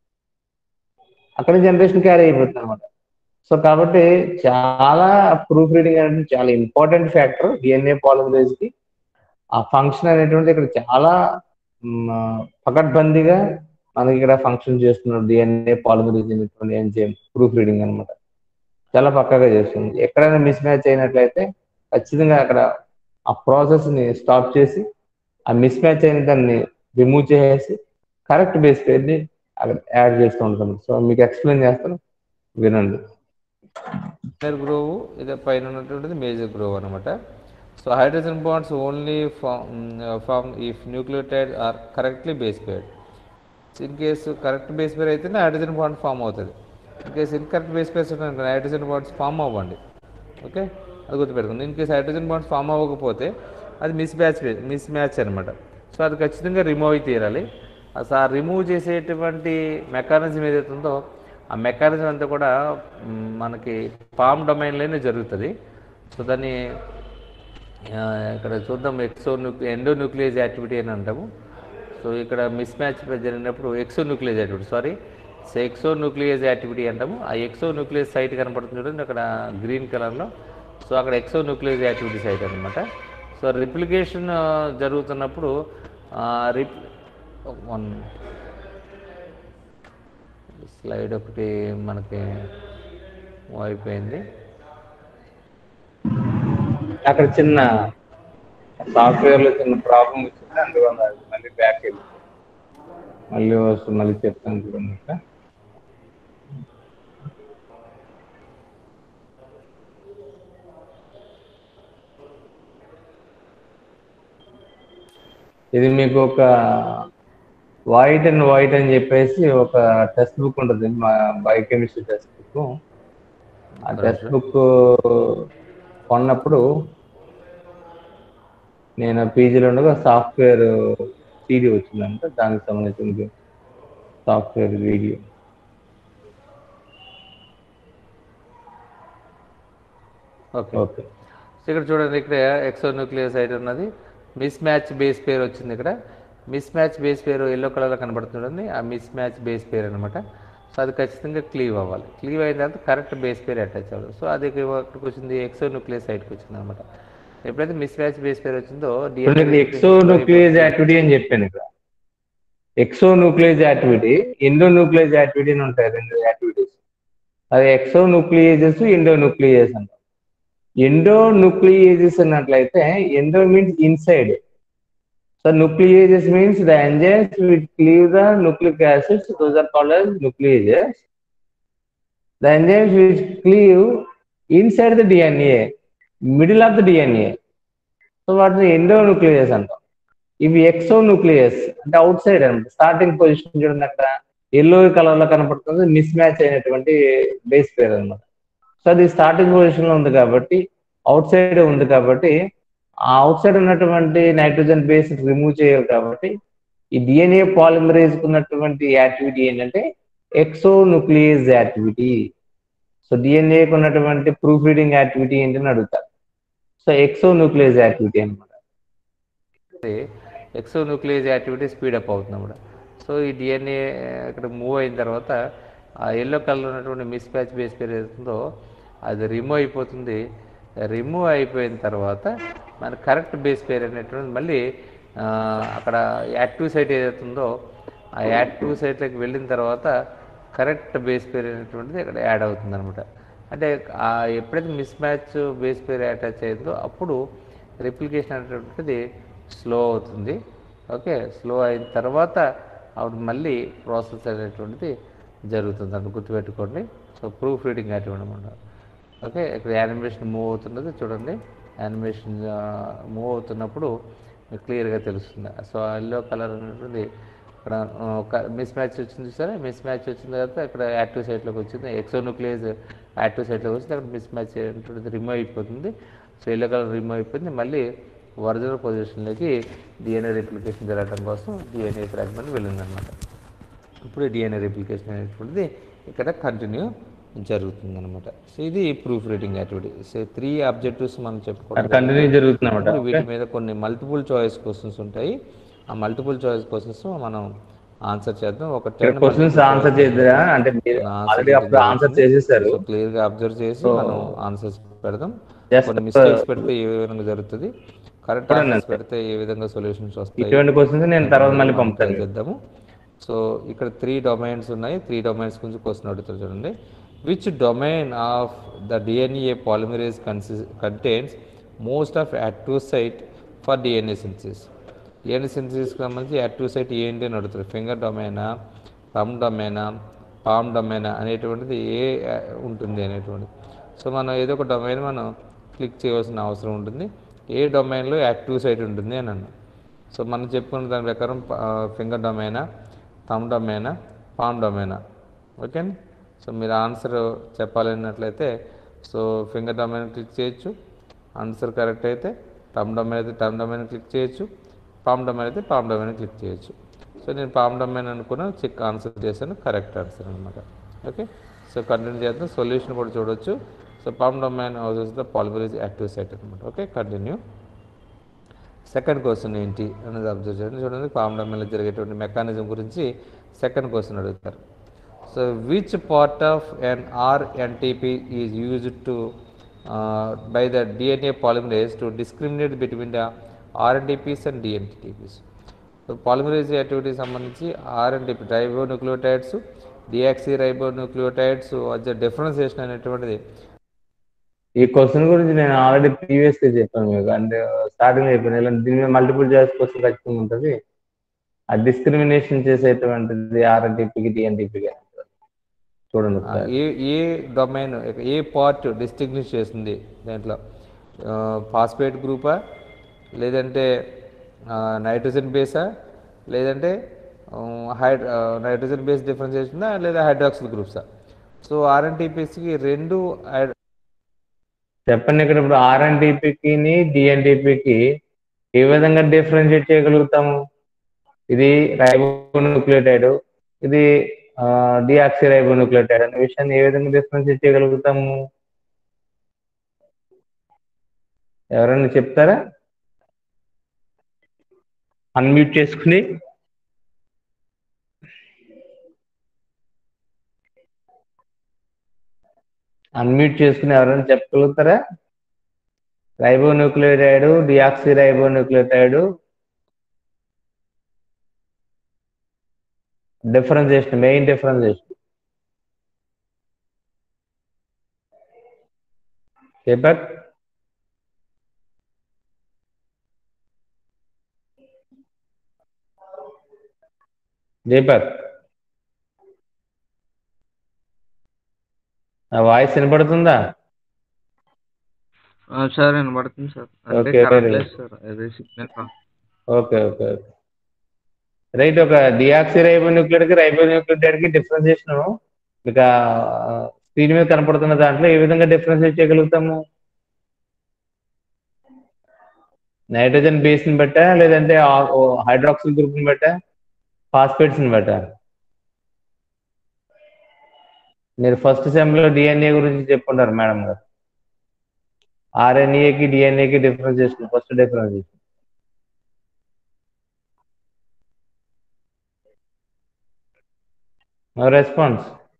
అక్కడ జనరేషన్ క్యారీ అయిపోతుంది అనమాట సో కాబట్టి చాలా ప్రూఫ్ రీడింగ్ అనేది చాలా ఇంపార్టెంట్ ఫ్యాక్టర్ డిఎన్ఏ పాలిమరేజ్ కి ఆ ఫంక్షన్ అనేటువంటి ఇక్కడ చాలా మ్, పకడ్బందీగా మనకి ఇక్కడ ఫంక్షన్ చేస్తున్నారు డిఎన్ఏ పాలిమరేజ్ అనేటువంటి ఎంజైమ్ ప్రూఫ్ రీడింగ్ అన్నమాట చాలా పక్కగా చేస్తుంది ఎక్కడైనా మిస్ మ్యాచ్ అయినట్లయితే ఖచ్చితంగా అక్కడ ఆ ప్రాసెస్ ని స్టాప్ చేసి ఆ మిస్ మ్యాచ్ అయిన దాన్ని రిమూవ్ చేసేసి కరెక్ట్ బేస్ పేరుని అక్కడ యాడ్ చేస్తూ ఉంటాం సో మీకు ఎక్స్ప్లెయిన్ చేస్తాను వినండి మైనర్ గ్రోవ్ ఇదే పైన ఉన్నటువంటిది మేజర్ గ్రోవ్ అనమాట so hydrogen bonds only form form if nucleotide are correctly base paired in case correct base pair అయితేనే హైడ్రోజన్ బాండ్ ఫామ్ అవుతుంది in case incorrect base pairs ఉన్నాయి హైడ్రోజన్ బాండ్స్ ఫామ్ అవ్వండి okay అది గుర్తుపెట్టుకోండి in case hydrogen bonds form అవ్వకపోతే అది mismatch mismatch అనమాట so అది ఖచ్చితంగా రిమూవ్ అయి తీరాలి అసలు ఆ రిమూవ్ చేసేటువంటి మెకానిజం ఏదైతే ఉందో ఆ మెకానిజం అంతా కూడా మ్, మనకి పామ్ డొమైన్లోనే జరుగుతుంది సో దాన్ని ఆ, ఇక్కడ చూద్దాం exonuclease endonuclease activity అని అంటాము సో ఇక్కడ మిస్ మ్యాచ్ జరిగినప్పుడు exonuclease activity sorry so exonuclease activity అంటాము ఆ ఎక్సో న్యూక్లియస్ సైట్ కనపడుతుంది చూడండి అక్కడ గ్రీన్ కలర్లో సో అక్కడ ఎక్సో న్యూక్లియస్ యాక్టివిటీ సైట్ అనమాట సో రిప్లికేషన్ జరుగుతున్నప్పుడు రిప్ వన్ స్లైడ్ ఒకటి మనకి move అయిపోయింది అక్కడ చిన్న సాఫ్ట్వేర్ లో చిన్న ప్రాబ్లం వచ్చింది అందువల్ల అది మళ్ళీ బ్యాక్ వెళ్ళి మళ్ళీ వస్తుంది మళ్ళీ చెప్తాను చూడండి ఇక్కడ ఇది మీకు ఒక వైట్ అండ్ వైట్ అని చెప్పేసి ఒక టెక్స్ట్ బుక్ ఉంటుంది మా బయోకెమిస్ట్రీ టెక్స్ట్ బుక్ ఆ టెక్స్ట్ బుక్ కొన్నప్పుడు నేను పీజీలో ఉండగా సాఫ్ట్వేర్ సీడీ వచ్చిందంట దానికి సంబంధించిన software video okay okay so ఇక్కడ చూడండి ఇక్కడ ఎక్సో న్యూక్లియస్ సైట్ ఉన్నది మిస్ మ్యాచ్ బేస్ పేర్ వచ్చింది ఇక్కడ mismatch base pair yellow కలర్లో కనబడుతుంది ఆ మిస్ మ్యాచ్ బేస్ పేర్ అనమాట సో అది ఖచ్చితంగా క్లీవ్ అవ్వాలి క్లీవ్ అయిన తర్వాత కరెక్ట్ బేస్ పేర్ అటాచ్ అవ్వాలి సో అది ఇక్కడికి వచ్చింది ఎక్సో న్యూక్లియస్ సైట్కి వచ్చింది అనమాట ఎప్పుడైతే మిస్ మ్యాచ్ బేస్ పేర్ వచ్చిందో చూడండి ఎక్సో న్యూక్లియస్ యాక్టివిటీ అని చెప్పాను ఇక్కడ exonuclease activity endonuclease activity అని ఉంటాయి రెండు యాక్టివిటీస్ అది ఎక్సో న్యూక్లియేజెస్ ఎండో న్యూక్లియేజ్ అంటారు ఎండో న్యూక్లియేజెస్ అన్నట్లయితే endo means inside so nucleases means the enzymes which cleave the nucleic acids those are called as nucleases the enzymes which cleave inside the DNA, middle of the DNA. So వాటిని endonuclease అంటాం ఇవి exonuclease అంటే outside అనమాట starting position చూడండి అక్కడ yellow colour లో కనపడుతుంది mismatch అయినటువంటి బేస్ పేర్ అనమాట సో అది స్టార్టింగ్ పొజిషన్ లో ఉంది కాబట్టి అవుట్ సైడ్ ఉంది కాబట్టి ఆ అవుట్ సైడ్ ఉన్నటువంటి నైట్రోజన్ బేస్ రిమూవ్ చేయాలి కాబట్టి ఈ డిఎన్ఏ పాలిమరేజ్ ఉన్నటువంటి యాక్టివిటీ ఏంటంటే ఎక్సోన్యూక్లియస్ యాక్టివిటీ సో డిఎన్ఏకి ఉన్నటువంటి ప్రూఫ్ రీడింగ్ యాక్టివిటీ ఏంటని అడుగుతారు సో ఎక్సోన్యూక్లియస్ యాక్టివిటీ అనమాట ఎక్సో న్యూక్లియస్ యాక్టివిటీ స్పీడప్ అవుతుంది అన్నమాట సో ఈ డిఎన్ఏ ఇక్కడ మూవ్ అయిన తర్వాత ఆ ఎల్లో కలర్ ఉన్నటువంటి మిస్ ప్యాచ్ బేస్ పేరు ఏదైతుందో అది రిమూవ్ అయిపోతుంది రిమూవ్ అయిపోయిన తర్వాత మన కరెక్ట్ బేస్ పేరు అనేటువంటి మళ్ళీ ఆ, అక్కడ యాక్టివ్ సైట్ ఏదైతుందో ఆ యాక్టివ్ సైట్లోకి వెళ్ళిన తర్వాత కరెక్ట్ బేస్ పేరు అనేటువంటిది ఇక్కడ యాడ్ అవుతుంది అనమాట అంటే ఆ ఎప్పుడైతే mismatch base pair attach అయిందో అప్పుడు రిప్లికేషన్ అనేటువంటిది స్లో అవుతుంది ఓకే స్లో అయిన తర్వాత అప్పుడు మళ్ళీ ప్రాసెస్ అనేటువంటిది జరుగుతుంది అంటే గుర్తుపెట్టుకోండి సో ప్రూఫ్ రీడింగ్ అటువంటి అనమాట ఓకే ఇక్కడ యానిమేషన్ మూవ్ అవుతున్నది చూడండి యానిమేషన్ మూవ్ అవుతున్నప్పుడు మీకు క్లియర్గా తెలుస్తుంది సో ఎల్లో కలర్ అనేటువంటి ఇక్కడ ఒక మిస్ మ్యాచ్ వచ్చింది సరే మిస్ మ్యాచ్ వచ్చిన తర్వాత ఇక్కడ యాక్టివ్ సైట్లోకి వచ్చింది ఎక్సోనుక్లియస్ యాక్టివ్ సైట్లోకి వచ్చింది అక్కడ మిస్ మ్యాచ్ అనేటువంటిది రిమూవ్ అయిపోతుంది సో ఎల్లో కలర్ రిమూవ్ అయిపోయింది మళ్ళీ ఒరిజినల్ పొజిషన్లోకి డిఎన్ఏ రిప్లికేషన్ జరగడం కోసం డిఎన్ఏ ఫ్రాగ్మెంట్ వెళ్ళిందనమాట ఇప్పుడు డిఎన్ఏ రిప్లికేషన్ అనేటువంటిది ఇక్కడ కంటిన్యూ జరుగుతుంది అనమాట సో ఇది proof reading activity so three objectives మనం చెప్పుకోవడం కంటిన్యూ జరుగుతుంది ఇప్పుడు అనమాట వీటి మీద కొన్ని మల్టిపుల్ చాయిస్ క్వశ్చన్స్ ఉంటాయి ఆ మల్టిపుల్ చాయిస్ క్వశ్చన్స్ మనం ఆన్సర్ చేద్దాం ఒక టెన్ క్వశ్చన్స్ ఆన్సర్ చేద్దా అంటే మీరు ఆల్రెడీ అప్పుడు ఆన్సర్ చేసేసారు క్లియర్ గా అబ్జర్వ్ చేసి మనం ఆన్సర్స్ పెడదాం Just, కొన్ని మిస్టేక్స్ పెడితే ఏ విధంగా జరుగుతుంది కరెక్ట్ చూడండి ఆన్సర్స్ పెడితే ఏ విధంగా సొల్యూషన్స్ వస్తాయి ఇటువంటి క్వశ్చన్స్ నేను తర్వాత మళ్ళీ మనం పంపుతాను try చేద్దాము సో ఇక్కడ త్రీ డొమైన్స్ ఉన్నాయి త్రీ డొమైన్స్ గురించి క్వశ్చన్ అడుగుతారు చూడండి which domain of the DNA polymerase contains most of active site for DNA synthesis DNA సింథసిస్కి సంబంధించి యాక్టివ్ సైట్ ఏంటి అని అడుగుతారు ఫింగర్ డొమైనా థమ్ డొమైనా పామ్ డొమైనా అనేటువంటిది ఏ ఆ, ఉంటుంది అనేటువంటిది సో మనం ఏదో ఒక డొమైన్ మనం క్లిక్ చేయవలసిన అవసరం ఉంటుంది ఏ డొమైన్లో యాక్టివ్ సైట్ ఉంటుంది అని అన్నాను సో మనం చెప్పుకున్న దాని ప్రకారం ఫింగర్ డొమైనా థమ్ డొమైనా పామ్ డొమైనా ఓకే సో మీరు ఆన్సర్ చెప్పాలన్నట్లయితే సో ఫింగర్ డొమైన్ క్లిక్ చేయొచ్చు ఆన్సర్ కరెక్ట్ అయితే టమ్ డొమైన్ అయితే టమ్ డొమైన్ క్లిక్ చేయొచ్చు పామ్ డొమైన్ అయితే పామ్ డొమైన్ క్లిక్ చేయొచ్చు సో నేను పామ్ డొమైన్ అనుకున్నా చెక్ ఆన్సర్ చేశాను కరెక్ట్ ఆన్సర్ అనమాట ఓకే సో కంటిన్యూ చేద్దాం సొల్యూషన్ కూడా చూడొచ్చు so palm domain houses the polymerase active site అనమాట ఓకే కంటిన్యూ సెకండ్ క్వశ్చన్ ఏంటి అనేది అబ్జర్వ్ చేయండి చూడండి పామ్ డొమైన్లో జరిగేటువంటి మెకానిజం గురించి సెకండ్ క్వశ్చన్ అడుగుతారు so which part of N R NTP is used to by the DNA polymerase to discriminate between the rNTPs and dNTPs so polymerase activity సంబంధించి rNTP ribonucleotides deoxy రైబో deoxyribonucleotides మధ్య differentiation అనేటువంటిది ఈ question గురించి నేను already previous గా చెప్పాను మీకు అంటే స్టార్టింగ్ చెప్పాను ఇలా దీని మీద మల్టిపుల్ చాయిస్ క్వశ్చన్ ఖచ్చితంగా ఉంటుంది ఆ డిస్క్రిమినేషన్ చేసేటువంటిది ఆర్ఎన్టీపీకి డిఎన్టీపీకి చూడండి ఆ, ఒకసారి ఏ ఏ డొమైన్ ఏ పార్ట్ డిస్టింగ్విష్ చేస్తుంది దాంట్లో ఫాస్ఫేట్ గ్రూపా లేదంటే నైట్రోజన్ బేసా లేదంటే హైడ్ నైట్రోజన్ బేస్ డిఫరెన్షియేషనా లేదా హైడ్రాక్సిల్ గ్రూప్సా సో ఆర్ఎన్టీపీస్కి రెండు హైడ్- చెప్పండి ఇక్కడ ఇప్పుడు ఆర్ఎన్టీపీకి డిఎన్టీపీకి ఏ విధంగా డిఫరెన్షియేట్ చేయగలుగుతాము ఇది రైబోన్యూక్లియోటైడ్ ఇది డిఆక్సి రైబోన్యూక్లియోటైడ్ అనే విషయాన్ని ఏ విధంగా డిఫరెన్షియేట్ చేయగలుగుతాము ఎవరైనా చెప్తారా అన్మ్యూట్ చేసుకుని అన్మ్యూట్ చేసుకుని ఎవరైనా చెప్పగలుగుతారా ribonucleotide deoxyribonucleotide differentiation main differentiation Deepak Deepak నా వాయిస్ వినపడుతుందా ఆ, సార్ వినబడుతుంది సార్ అంటే ఓకే, కరెక్ట్ very లేదు సార్ అదే signal okay okay okay right ఒక డిఆక్సి రైబోన్యూక్లియోటైడ్ కి రైబోన్యూక్లియోటైడ్ కి డిఫరెన్సియేషన్ ఇక స్క్రీన్ మీద కనపడుతున్న దాంట్లో ఏ విధంగా డిఫరెన్షియేట్ చేయగలుగుతాము నైట్రోజన్ బేస్ ని బట్టా లేదంటే హైడ్రాక్సిల్ గ్రూప్ ని బట్టా ఫాస్ఫేట్స్ ని బట్టా మీరు ఫస్ట్ సెమ్ లో డిఎన్ఏ గురించి చెప్పుకుంటారు మేడం గారు ఆర్ఎన్ఏకి డిఎన్ఏకి differentiation first differentiation No response.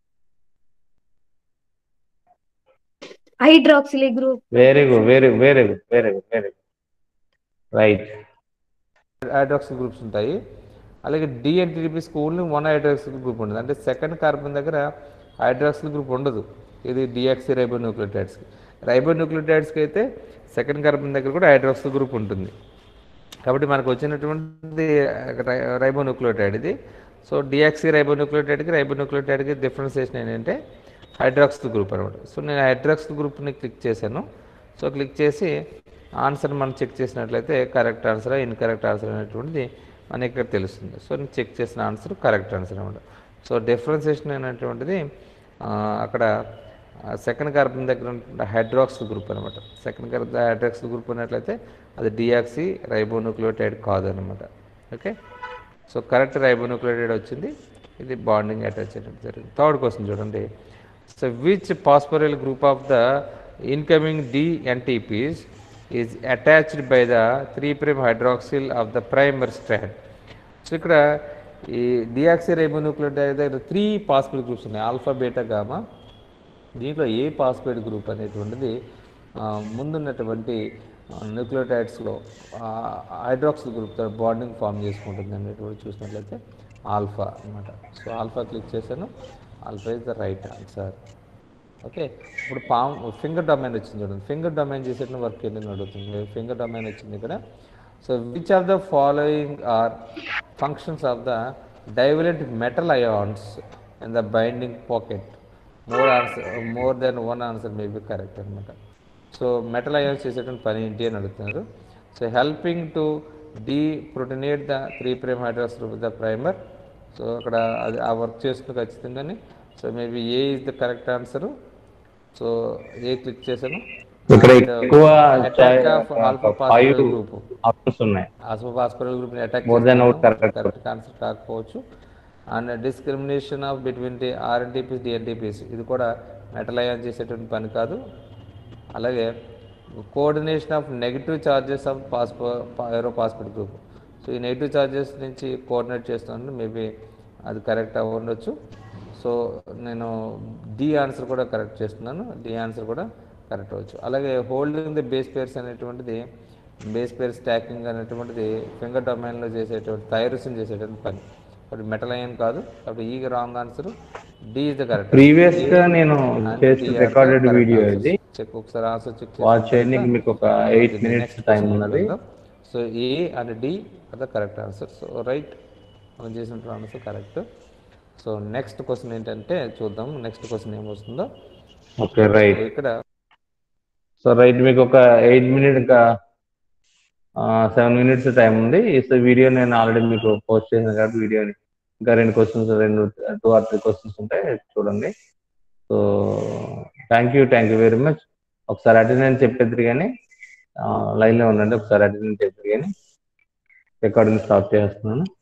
hydroxyl group Very good, very good, very good, very good, very good. Right. Hydroxyl groups ఉంటాయి అలాగే డిఎన్టీపీస్కి ఓన్లీ వన్ హైడ్రాక్సిల్ గ్రూప్ ఉంటుంది అంటే సెకండ్ కార్బన్ దగ్గర హైడ్రాక్సిల్ గ్రూప్ ఉండదు ఇది డియాక్సీ రైబోన్యూక్లియోటైడ్స్కి రైబోన్యూక్లియోటైడ్స్కి అయితే సెకండ్ కార్బన్ దగ్గర కూడా హైడ్రాక్సిల్ గ్రూప్ ఉంటుంది కాబట్టి మనకు వచ్చినటువంటి రైబోన్యూక్లియోటైడ్ ఇది సో డియాక్సీ రైబోన్యూక్లియోటైడ్కి రైబోన్యూక్లియోటైడ్కి డిఫరెన్సియేషన్ ఏంటంటే హైడ్రాక్సిల్ గ్రూప్ అనమాట సో నేను హైడ్రాక్సిల్ గ్రూప్ని క్లిక్ చేశాను సో క్లిక్ చేసి ఆన్సర్ మనం చెక్ చేసినట్లయితే కరెక్ట్ ఆన్సర్ ఇన్కరెక్ట్ ఆన్సర్ అనేటువంటిది మనకి ఇక్కడ తెలుస్తుంది సో నేను చెక్ చేసిన ఆన్సర్ కరెక్ట్ ఆన్సర్ అనమాట సో డిఫరెన్సియేషన్ అనేటువంటిది ఆ, అక్కడ సెకండ్ కార్బన్ దగ్గర ఉన్న హైడ్రాక్సిల్ గ్రూప్ అనమాట సెకండ్ కార్బన్ హైడ్రాక్సిల్ గ్రూప్ ఉన్నట్లయితే అది డియాక్సీ రైబోన్యూక్లియోటైడ్ కాదనమాట ఓకే సో కరెక్ట్ రైబోన్యూక్లియోటైడ్ వచ్చింది ఇది బాండింగ్ అటాచ్ చేయడం జరిగింది థర్డ్ క్వశ్చన్ చూడండి so which phosphoryl group of the incoming dNTPs is attached by the three prime hydroxyl of the primer strand so ఇక్కడ ఈ డియాక్సీ రైబోన్యూక్లియోటైడ్ దగ్గర త్రీ పాస్పరల్ గ్రూప్స్ ఉన్నాయి alpha beta gamma దీంట్లో ఏ phosphate group అనేటువంటిది ఆ, ముందున్నటువంటి న్యూక్లియోటైడ్స్లో హైడ్రాక్సిల్ గ్రూప్తో బాండింగ్ ఫామ్ చేసుకుంటుంది అనేటువంటి చూసినట్లయితే ఆల్ఫా అన్నమాట సో ఆల్ఫా క్లిక్ చేశాను alpha is the right answer okay ఇప్పుడు పామ్ ఫింగర్ డొమైన్ వచ్చింది చూడండి ఫింగర్ డొమైన్ చేసేట వర్క్ ఏంటని అడుగుతుంది ఫింగర్ డొమైన్ వచ్చింది ఇక్కడ so which of the following are functions of the divalent metal ions in the binding pocket more answer more than one answer may be correct అనమాట so metal ions చేసేటువంటి పని ఏంటి అని అడుగుతున్నారు so helping to deprotonate the three prime hydroxyl with the primer so అక్కడ అది ఆ work చేస్తుంది ఖచ్చితంగానే so maybe A is the correct answer so A click చేశాను ఇక్కడ ఎక్కువ attack of alpha five phosphoryl group options ఉన్నాయి alpha phosphoryl group attack More than out correct. Correct answer కాకపోవచ్చు and discrimination of between the rNTPs dNTPs ఇది కూడా metal ion చేసేటువంటి పని కాదు అలాగే coordination of negative charges of phosphoryl phosphate group so ఈ negative charges నుంచి coordinate చేస్తున్నాను మేబీ అది కరెక్ట్ అవ్వ ఉండొచ్చు సో నేను డి ఆన్సర్ కూడా కరెక్ట్ చేస్తున్నాను డి ఆన్సర్ కూడా కరెక్ట్ అవ్వచ్చు అలాగే హోల్డింగ్ ది బేస్ పేర్స్ అనేటువంటిది బేస్ పేర్ స్టాకింగ్ అనేటువంటిది ఫింగర్ డొమైన్లో చేసేటువంటి థైరసిన్ చేసేటువంటి పని బట్ మెటల్ అయ్యన్ కాదు కాబట్టి ఈ wrong answer D is the correct previous గా నేను చేసిన రికార్డెడ్ వీడియో ఇది చెక్ ఒకసారి ఆన్సర్ చెక్ వాచ్ చేయడానికి మీకు ఒక ఎయిట్ మినిట్స్ టైం ఉన్నది so A and D are the correct answer so right మనం చేసిన answer correct so next question ఏంటంటే చూద్దాం నెక్స్ట్ క్వశ్చన్ ఏమొస్తుందో ఓకే రైట్ సో ఇక్కడ సో రైట్ మీకు ఒక ఎయిట్ మినిట్ ఇంకా సెవెన్ మినిట్స్ టైం ఉంది సో వీడియో నేను ఆల్రెడీ మీకు పోస్ట్ చేసిన కాబట్టి వీడియోని ఇంకా రెండు క్వశ్చన్స్ రెండు టూ ఆర్ త్రీ క్వశ్చన్స్ ఉంటాయి చూడండి so thank you thank you very much ఒకసారి అటెండెన్స్ చెప్పేద్దరు కానీ లైన్లో ఉండండి ఒకసారి అటెండెన్స్ చెప్పేది కానీ రికార్డింగ్ స్టాప్ చేస్తున్నాను